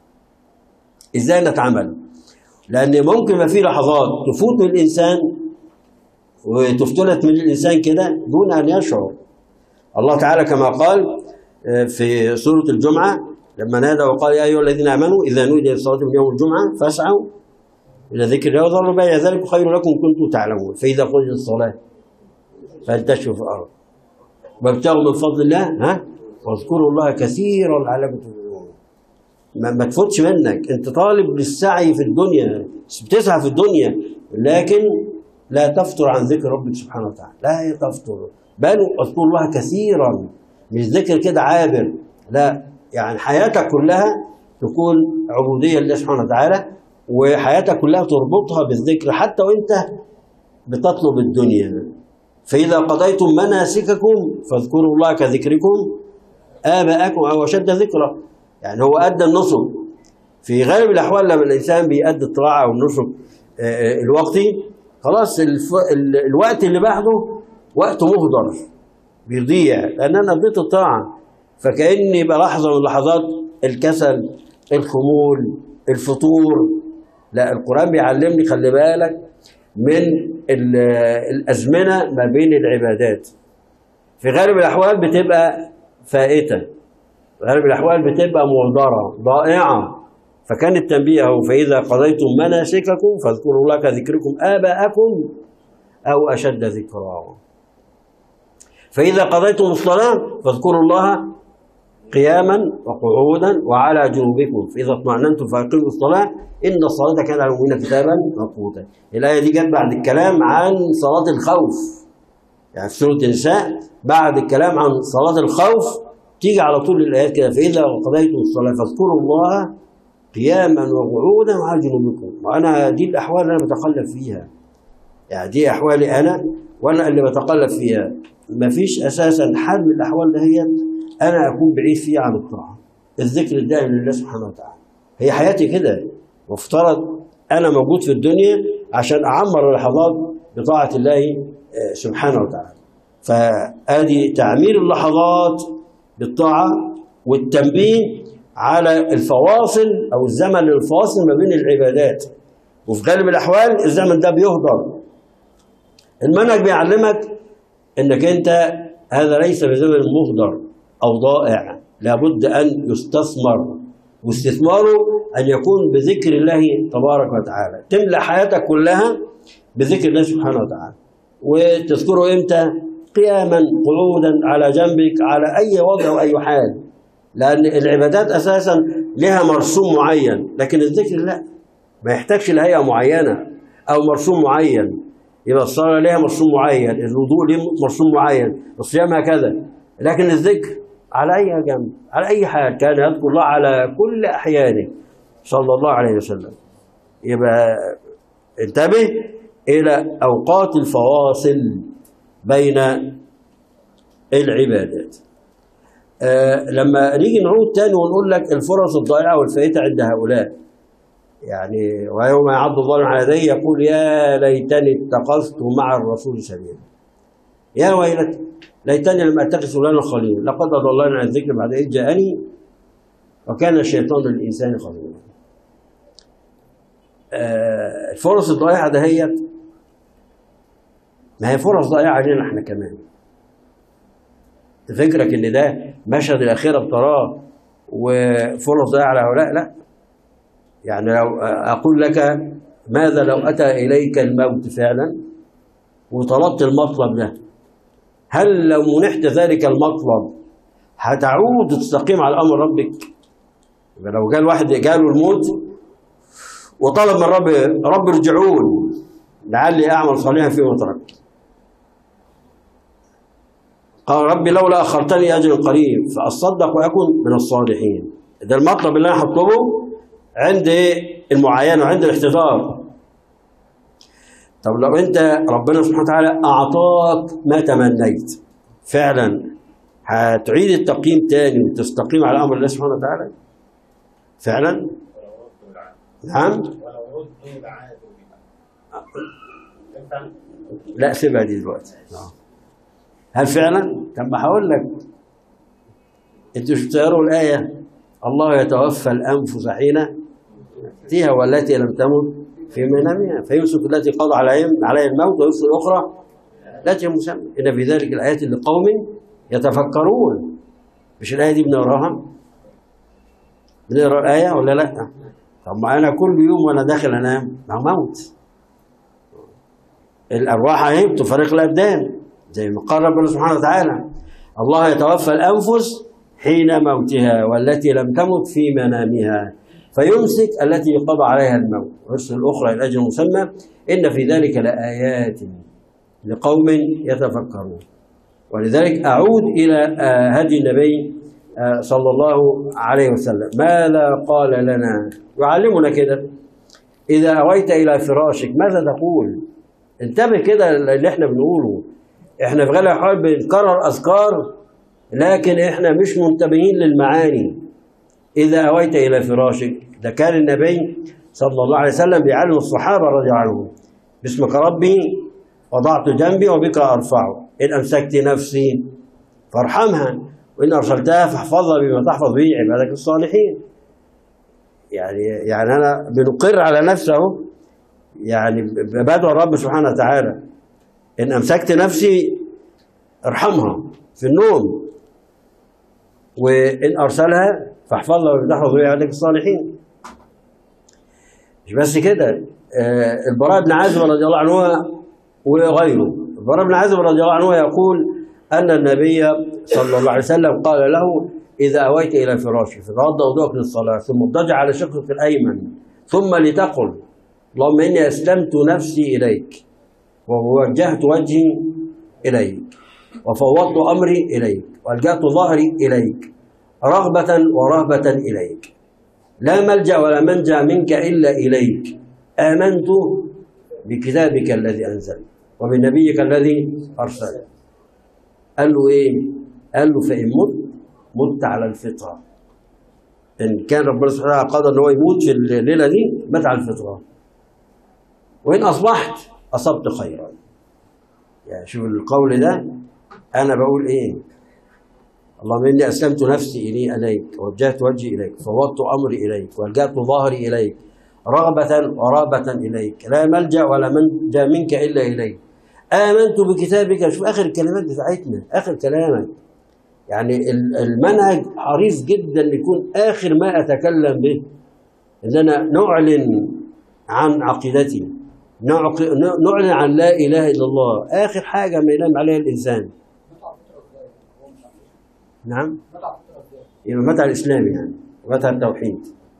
Speaker 3: ازاي نتعامل لان ممكن ما في لحظات تفوت من الانسان وتفتلت من الانسان كده دون ان يشعر الله تعالى كما قال آه، في سوره الجمعه لما نادى وقال يا ايها الذين امنوا اذا نودي للصلاه من يوم الجمعه فاسعوا الى ذكر الله وذروا بيع ذلك خير لكم إن كنتم تعلمون فاذا قضيت الصلاه فانتشروا في الارض وابتغوا من فضل الله ها واذكروا الله كثيرا لعلكم تفلحون ما, ما تفوتش منك انت طالب للسعي في الدنيا بتسعى في الدنيا لكن لا تفتر عن ذكر ربك سبحانه وتعالى لا تفتر بل اذكر الله كثيرا مش ذكر كده عابر لا يعني حياتك كلها تكون عبوديه لله سبحانه وتعالى وحياتك كلها تربطها بالذكر حتى وانت بتطلب الدنيا فاذا قضيتم مناسككم فاذكروا الله كذكركم آباءكم أو أشد ذكرا يعني هو أدى النصب في غالب الأحوال لما الإنسان بيأدي الطاعة أو النصب آه، آه، الوقتي خلاص الف... ال... الوقت اللي بعده وقت مهدر بيضيع لأن أنا اديت الطاعة فكأني يبقى لحظة من لحظات الكسل الخمول الفطور لا القرآن بيعلمني خلي بالك من ال- الأزمنة ما بين العبادات في غالب الأحوال بتبقى فائتة في غالب الأحوال بتبقى مهدرة ضائعة فكان التنبيه هو فإذا قضيتم مناسككم فاذكروا الله كذكركم آباءكم أو أشد ذكرا فإذا قضيتم الصلاة فاذكروا الله قياما وقعودا وعلى جنوبكم فإذا اطمأننتم فأقيموا الصلاة إن الصلاة كان على المؤمنين كتابا موقوتا الآية دي جت بعد الكلام عن صلاة الخوف يعني في سورة النساء بعد الكلام عن صلاة الخوف تيجي على طول الآيات كده فإذا قضيتم الصلاة فاذكروا الله قياما وقعودا وعلى جنوبكم وأنا دي الأحوال اللي أنا بتقلب فيها يعني دي أحوالي أنا وأنا اللي بتقلب فيها مفيش أساسا حال من الأحوال دهيت أنا أكون بعيد فيها عن الطاعة الذكر الدائم لله سبحانه وتعالى هي حياتي كده مفترض أنا موجود في الدنيا عشان أعمر اللحظات بطاعة الله آه، سبحانه وتعالى فادي تعمير اللحظات بالطاعه والتنبيه على الفواصل او الزمن الفاصل ما بين العبادات وفي غالب الاحوال الزمن ده بيهدر المنهج بيعلمك انك انت هذا ليس بزمن مهدر او ضائع لابد ان يستثمر واستثماره ان يكون بذكر الله تبارك وتعالى تملى حياتك كلها بذكر الله سبحانه وتعالى وتذكره امتى قياما قعودا على جنبك على اي وضع واي حال لان العبادات اساسا لها مرسوم معين لكن الذكر لا ما يحتاجش لهيئه معينه او مرسوم معين يبقى الصلاه لها مرسوم معين الوضوء له مرسوم معين الصيام هكذا لكن الذكر على اي جنب على اي حال كان يذكر الله على كل احيانه صلى الله عليه وسلم يبقى انتبه الى اوقات الفواصل بين العبادات آه لما نيجي نعود تاني ونقول لك الفرص الضائعه والفائته عند هؤلاء يعني ويوم يعض الظالم على يديه يقول يا ليتني اتخذت مع الرسول سبيلا يا ويلتى ليتني لم اتخذ فلانا خليلا لقد اضلني عن الذكر بعد اذ جاءني وكان الشيطان للانسان خذولا آه الفرص الضائعه دهيت ما هي فرص ضائعه علينا احنا كمان فكرك ان ده مشهد الاخيره بتراه وفرص ضائعه على هؤلاء لا يعني لو اقول لك ماذا لو اتى اليك الموت فعلا وطلبت المطلب ده هل لو منحت ذلك المطلب هتعود تستقيم على امر ربك يبقى لو جاء الواحد جاله الموت وطلب من رب رب ارجعون لعلي اعمل صالحا فيما تركت قال ربي لولا اخرتني اجل قريب فاصدق واكن من الصالحين ده المطلب اللي انا هطلبه عند المعاينه وعند الاحتضار طب لو انت ربنا سبحانه وتعالى اعطاك ما تمنيت فعلا هتعيد التقييم تاني وتستقيم على امر الله سبحانه وتعالى فعلا نعم لا سيبها دي دلوقتي هل فعلا؟ طب ما هقول لك انتوا مش بتقروا الايه الله يتوفى الانفس حين فيها والتي لم تمت في منامها فيمسك التي قضى عليها عليها الموت ويرسل الاخرى التي مسمى ان في ذلك الايات لقوم يتفكرون مش الايه دي بنقراها بنقرا الايه ولا لا؟ طب ما انا كل يوم وانا داخل انام ما هو موت الارواح اهي بتفارق الابدان زي ما قال ربنا سبحانه وتعالى الله يتوفى الانفس حين موتها والتي لم تمت في منامها فيمسك التي قضى عليها الموت ويرسل الاخرى الى اجل مسمى ان في ذلك لايات لقوم يتفكرون ولذلك اعود الى هدي النبي صلى الله عليه وسلم ماذا قال لنا يعلمنا كده اذا اويت الى فراشك ماذا تقول انتبه كده اللي احنا بنقوله احنا في غالب الاحوال بنكرر اذكار لكن احنا مش منتبهين للمعاني اذا اويت الى فراشك ده كان النبي صلى الله عليه وسلم بيعلم الصحابه رضي الله عنهم باسمك ربي وضعت جنبي وبك ارفعه ان امسكت نفسي فارحمها وان ارسلتها فاحفظها بما تحفظ به عبادك الصالحين يعني يعني انا بنقر على نفسه يعني بدعو الرب سبحانه وتعالى ان امسكت نفسي ارحمها في النوم وإن أرسلها فاحفظها وتحفظ بها عندك الصالحين مش بس كده آه، البراء بن عازب رضي الله عنه وغيره البراء بن عازب رضي الله عنه يقول أن النبي صلى الله عليه وسلم قال له إذا أويت إلى فراشك فتوضأ وضوءك للصلاة ثم اضطجع على شقك الأيمن ثم لتقل اللهم إني أسلمت نفسي إليك ووجهت وجهي إليك وفوضت أمري إليك وألجأت ظهري إليك رغبة ورهبة إليك لا ملجأ ولا منجا منك إلا إليك آمنت بكتابك الذي أنزلت وبنبيك الذي أرسلت قال له إيه؟ قال له فإن مت مت على الفطرة إن كان ربنا سبحانه وتعالى قضى إن هو يموت في الليلة دي مات على الفطرة وإن أصبحت أصبت خيرا يعني شوف القول ده أنا بقول إيه اللهم إني أسلمت نفسي إلي إليك ووجهت وجهي إليك فوضت أمري إليك والجأت ظهري إليك رغبة ورهبة إليك لا ملجأ ولا منجا منك إلا إليك آمنت بكتابك شوف آخر الكلمات بتاعتنا آخر كلامك يعني ال- المنهج حريص جدا يكون آخر ما أتكلم به إن أنا نعلن عن عقيدتي نعق- نعلن عن لا إله إلا الله آخر حاجة ما ينام عليها الإنسان نعم يبقى متى الإسلام يعني متى التوحيد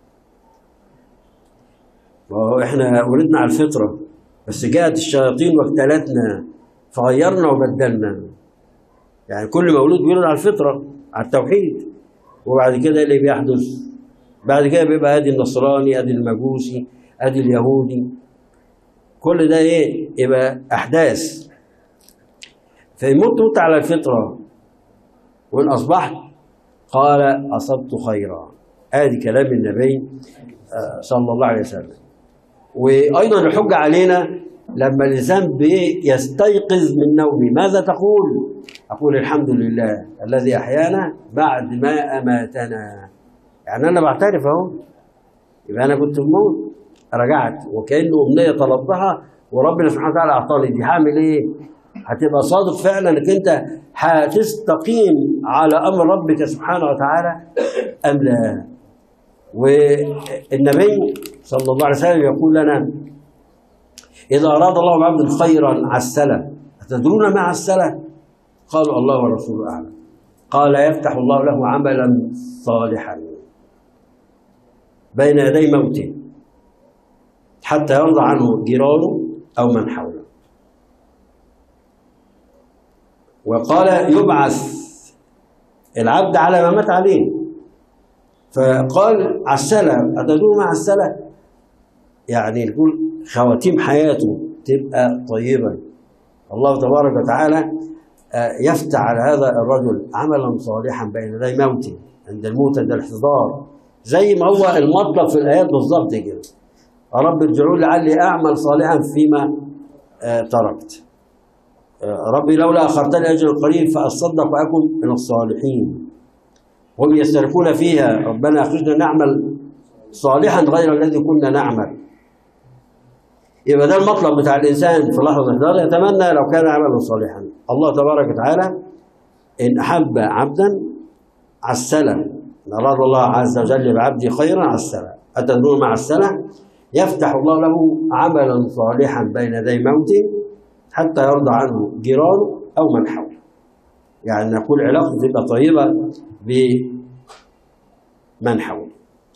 Speaker 3: وهو احنا ولدنا على الفطرة بس جاءت الشياطين واجتالتنا فغيرنا وبدلنا يعني كل مولود بيولد على الفطرة على التوحيد وبعد كده إيه اللي بيحدث بعد كده بيبقى ادي النصراني ادي المجوسي ادي اليهودي كل ده ايه يبقى احداث فإن مت مت على الفطرة وإن أصبحت قال أصبت خيرا ادي كلام النبي آه، صلى الله عليه وسلم وايضا الحجه علينا لما الانسان يستيقظ من نومه ماذا تقول؟ اقول الحمد لله الذي احيانا بعد ما اماتنا يعني انا بعترف اهو يبقى انا كنت في موت رجعت وكانه امنيه طلبتها وربنا سبحانه وتعالى اعطاني دي هعمل ايه؟ هتبقى صادق فعلا انك انت هتستقيم على امر ربك سبحانه وتعالى ام لا؟ والنبي صلى الله عليه وسلم يقول لنا إذا أراد الله بعبد خيرا عسله أتدرون ما عسله؟ قالوا الله ورسوله أعلم قال يفتح الله له عملا صالحا بين يدي موته حتى يرضى عنه جيرانه أو من حوله وقال يبعث العبد على ما مات عليه فقال عسلة أتدرون مع عسلة يعني يقول خواتيم حياته تبقى طيبة الله تبارك وتعالى آه، يفتح على هذا الرجل عملا صالحا بين يدي موته عند الموت عند الاحتضار زي ما هو المطلب في الآيات بالظبط كده يا رب ارجعوا لعلي أعمل صالحا فيما آه، تركت آه، ربي لولا أخرتني أجل قريب فأصدق وأكن من الصالحين هم يستركون فيها ربنا أخرجنا نعمل صالحا غير الذي كنا نعمل يبقى ده المطلب بتاع الإنسان في لحظة الإحضار يتمنى لو كان عملا صالحا الله تبارك وتعالى إن أحب عبدا عسله إن أراد الله عز وجل بعبده خيرا عسله أتدرون مع السنة يفتح الله له عملا صالحا بين يدي موته حتى يرضى عنه جيرانه أو من حوله يعني نقول علاقته تبقى طيبة بمن حوله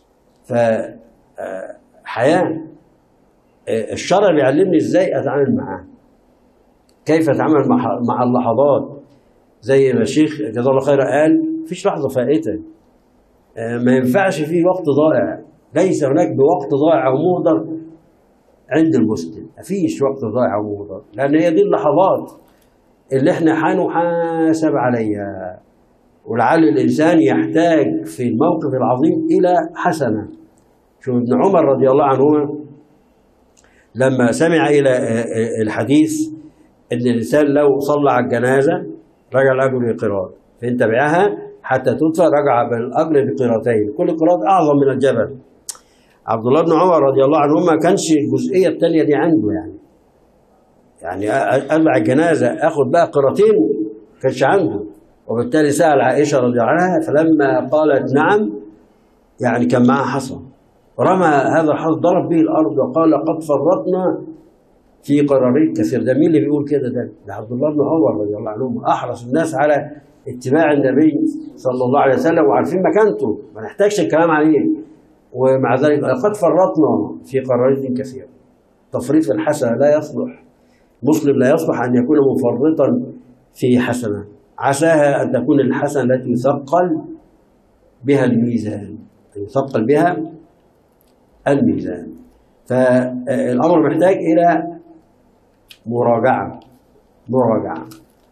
Speaker 3: فحياة الشرع بيعلمني ازاي اتعامل معاه كيف اتعامل مع مع اللحظات زي ما الشيخ جزاه الله خيرا قال مفيش لحظه فائته آه، ما ينفعش فيه وقت ضائع ليس هناك بوقت ضائع او مهدر عند المسلم مفيش وقت ضائع او مهدر لان هي دي اللحظات اللي احنا هنحاسب عليها ولعل الانسان يحتاج في الموقف العظيم الى حسنه شوف ابن عمر رضي الله عنهما لما سمع الى الحديث ان الانسان لو صلى على الجنازه رجع الاجر بقراط فان تبعها حتى تدفع رجع بالاجر بقيرتين كل قراط اعظم من الجبل عبد الله بن عمر رضي الله عنه ما كانش الجزئيه الثانيه دي عنده يعني يعني اتبع الجنازه اخد بقى قراطين ما كانش عنده وبالتالي سأل عائشة رضي الله عنها فلما قالت نعم يعني كان معها حصى رمى هذا الحصى ضرب به الأرض وقال قد فرطنا في قراريط كثير ده مين اللي بيقول كده ده؟ ده عبد الله بن عمر رضي الله عنهم أحرص الناس على اتباع النبي صلى الله عليه وسلم وعارفين مكانته ما نحتاجش الكلام عليه ومع ذلك لقد فرطنا في قراريط كثير تفريط في الحسنة لا يصلح مسلم لا يصلح أن يكون مفرطا في حسنة عساها أن تكون الحسنة التي يثقل بها الميزان يثقل بها الميزان فالأمر محتاج إلى مراجعة مراجعة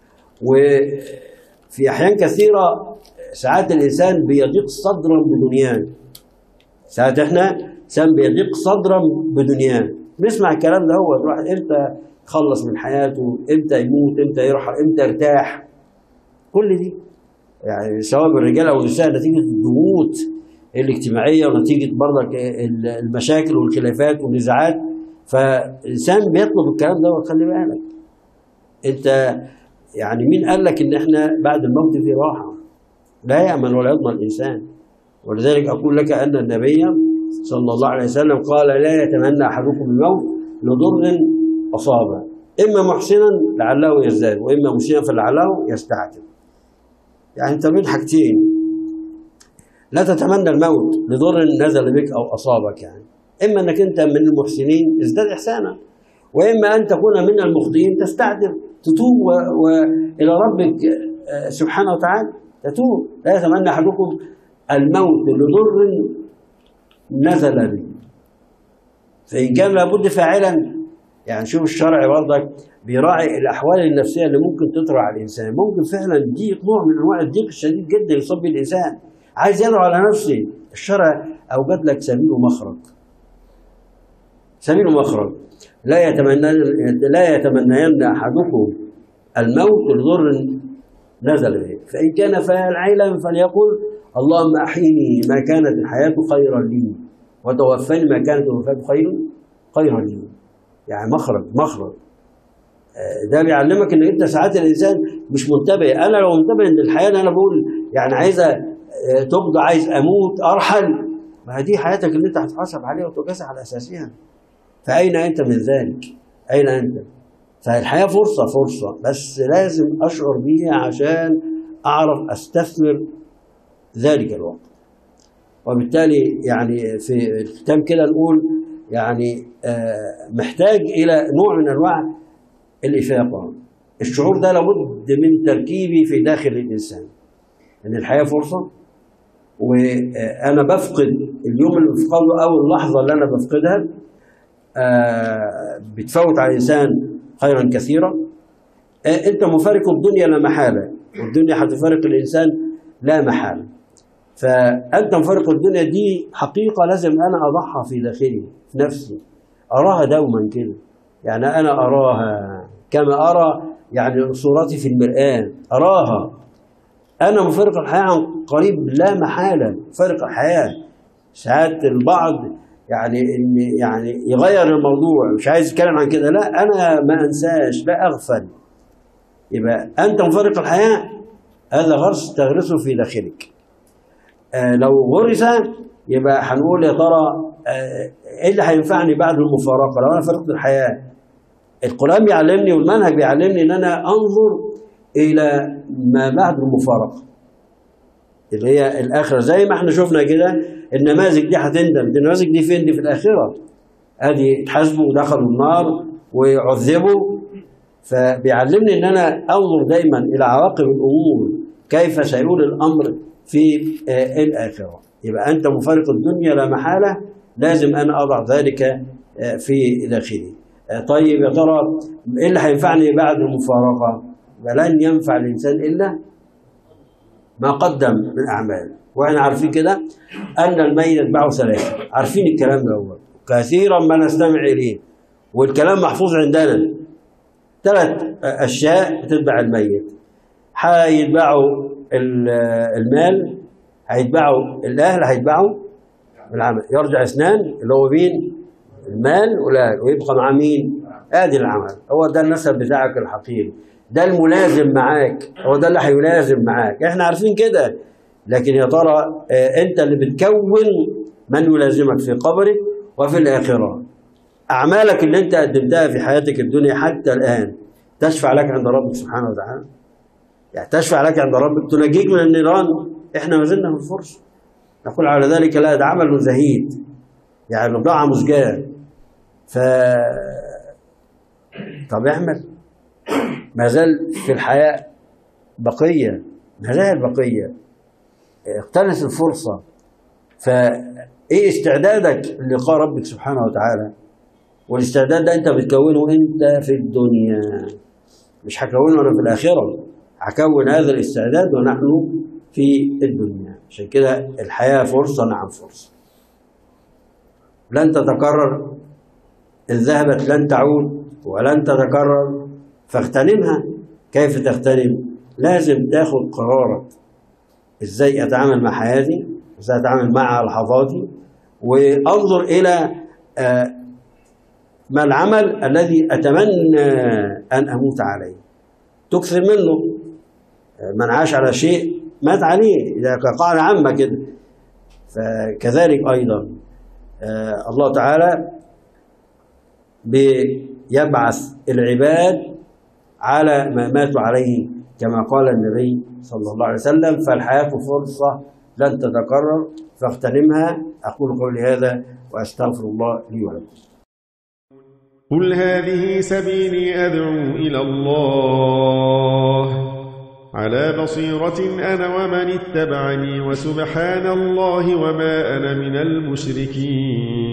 Speaker 3: وفي أحيان كثيرة ساعات الإنسان بيضيق صدرا بدنياه ساعات احنا انسان بيضيق صدرا بدنياه نسمع الكلام ده هو الواحد امتى يخلص من حياته امتى يموت امتى يرحل امتى يرتاح كل دي يعني سواء بالرجال او النساء نتيجه الضغوط الاجتماعيه ونتيجه برضك المشاكل والخلافات والنزاعات فالانسان بيطلب الكلام ده خلي بالك انت يعني مين قال لك ان احنا بعد الموت في راحه لا يامن ولا يضمن الانسان ولذلك اقول لك ان النبي صلى الله عليه وسلم قال لا يتمنى احدكم الموت لضر اصابه اما محسنا لعله يزداد واما مسيئا فلعله يستعتب يعني انت بين حاجتين لا تتمنى الموت لضر نزل بك او اصابك يعني اما انك انت من المحسنين ازداد احسانا واما ان تكون من المخطئين تستعتب تتوب والى ربك سبحانه وتعالى تتوب لا يتمنى احدكم الموت لضر نزل به فإن كان لابد فاعلا يعني شوف الشرع برضك بيراعي الأحوال النفسية اللي ممكن تطرأ على الإنسان ممكن فعلا ضيق نوع من أنواع الضيق الشديد جدا يصاب به الإنسان عايز يدعو على نفسه الشرع أوجد لك سبيل ومخرج سبيل ومخرج لا يتمنى لا يتمنين أحدكم الموت لضر نزل به فإن كان فاعلا فليقل اللهم احيني ما كانت الحياه خيرا لي وتوفني ما كانت الوفاه خير خيرا لي يعني مخرج مخرج ده بيعلمك ان انت ساعات الانسان مش منتبه انا لو منتبه ان الحياه اللي انا بقول يعني عايزه تقضى عايز اموت ارحل ما دي حياتك اللي انت هتحاسب عليها وتجازى على اساسها فاين انت من ذلك؟ اين انت؟ فالحياه فرصه فرصه بس لازم اشعر بيها عشان اعرف استثمر ذلك الوقت وبالتالي يعني في الختام كده نقول يعني محتاج الى نوع من انواع الافاقه الشعور ده لابد من تركيبي في داخل الانسان ان الحياه فرصه وانا بفقد اليوم اللي بفقده او اللحظه اللي انا بفقدها بتفوت على الانسان خيرا كثيرا انت مفارق الدنيا لا محاله والدنيا هتفارق الانسان لا محاله فأنت مفارق الدنيا دي حقيقة لازم أنا أضعها في داخلي في نفسي أراها دوما كده يعني أنا أراها كما أرى يعني صورتي في المرآة أراها أنا مفارق الحياة عن قريب لا محالة مفارق الحياة ساعات البعض يعني إن يعني يغير الموضوع مش عايز يتكلم عن كده لا أنا ما أنساش لا أغفل يبقى أنت مفارق الحياة هذا غرس تغرسه في داخلك آه لو غرس يبقى هنقول يا ترى آه ايه اللي هينفعني بعد المفارقه لو انا فارقت الحياه القران بيعلمني والمنهج بيعلمني ان انا انظر الى ما بعد المفارقه اللي هي الاخره زي ما احنا شفنا كده النماذج دي هتندم النماذج دي فين دي في الاخره ادي اتحاسبوا ودخلوا النار وعذبوا فبيعلمني ان انا انظر دايما الى عواقب الامور كيف سيؤول الامر في الآخرة يبقى أنت مفارق الدنيا لا محالة لازم أنا أضع ذلك في داخلي طيب يا ترى إيه اللي هينفعني بعد المفارقة فلن ينفع الإنسان إلا ما قدم من أعمال وإحنا عارفين كده أن الميت يتبعه ثلاثة عارفين الكلام ده هو كثيرا ما نستمع إليه والكلام محفوظ عندنا ثلاث أشياء بتتبع الميت هيتبعوا المال هيتبعوا الاهل هيتبعوا العمل يرجع اثنان اللي هو مين المال والاهل ويبقى مع مين ادي العمل هو ده النسب بتاعك الحقيقي ده الملازم معاك هو ده اللي هيلازم معاك احنا عارفين كده لكن يا ترى آه، انت اللي بتكون من يلازمك في قبرك وفي الاخره اعمالك اللي انت قدمتها في حياتك الدنيا حتى الان تشفع لك عند ربك سبحانه وتعالى يعني تشفع لك عند ربك تنجيك من النيران احنا ما زلنا في الفرصه نقول على ذلك لا ده عمل زهيد يعني بضاعه مزجاه ف طب اعمل ما زال في الحياة بقية ما زال بقية اقتنص الفرصة فايه استعدادك للقاء ربك سبحانه وتعالى والاستعداد ده انت بتكونه انت في الدنيا مش هكونه انا في الاخره هكون هذا الاستعداد ونحن في الدنيا عشان كده الحياه فرصه نعم فرصه لن تتكرر إن ذهبت لن تعود ولن تتكرر فاغتنمها كيف تغتنم لازم تاخد قرارك ازاي اتعامل مع حياتي ازاي اتعامل مع لحظاتي وانظر الى آه، ما العمل الذي اتمنى ان اموت عليه تكثر منه آه، من عاش على شيء مات عليه ده كقاعده عامه كده فكذلك ايضا آه، الله تعالى بيبعث العباد على ما ماتوا عليه كما قال النبي صلى الله عليه وسلم فالحياة فرصة لن تتكرر فاغتنمها أقول قولي هذا وأستغفر الله لي ولكم
Speaker 5: قل هذه سبيلي أدعو إلى الله على بصيرة أنا ومن اتبعني وسبحان الله وما أنا من المشركين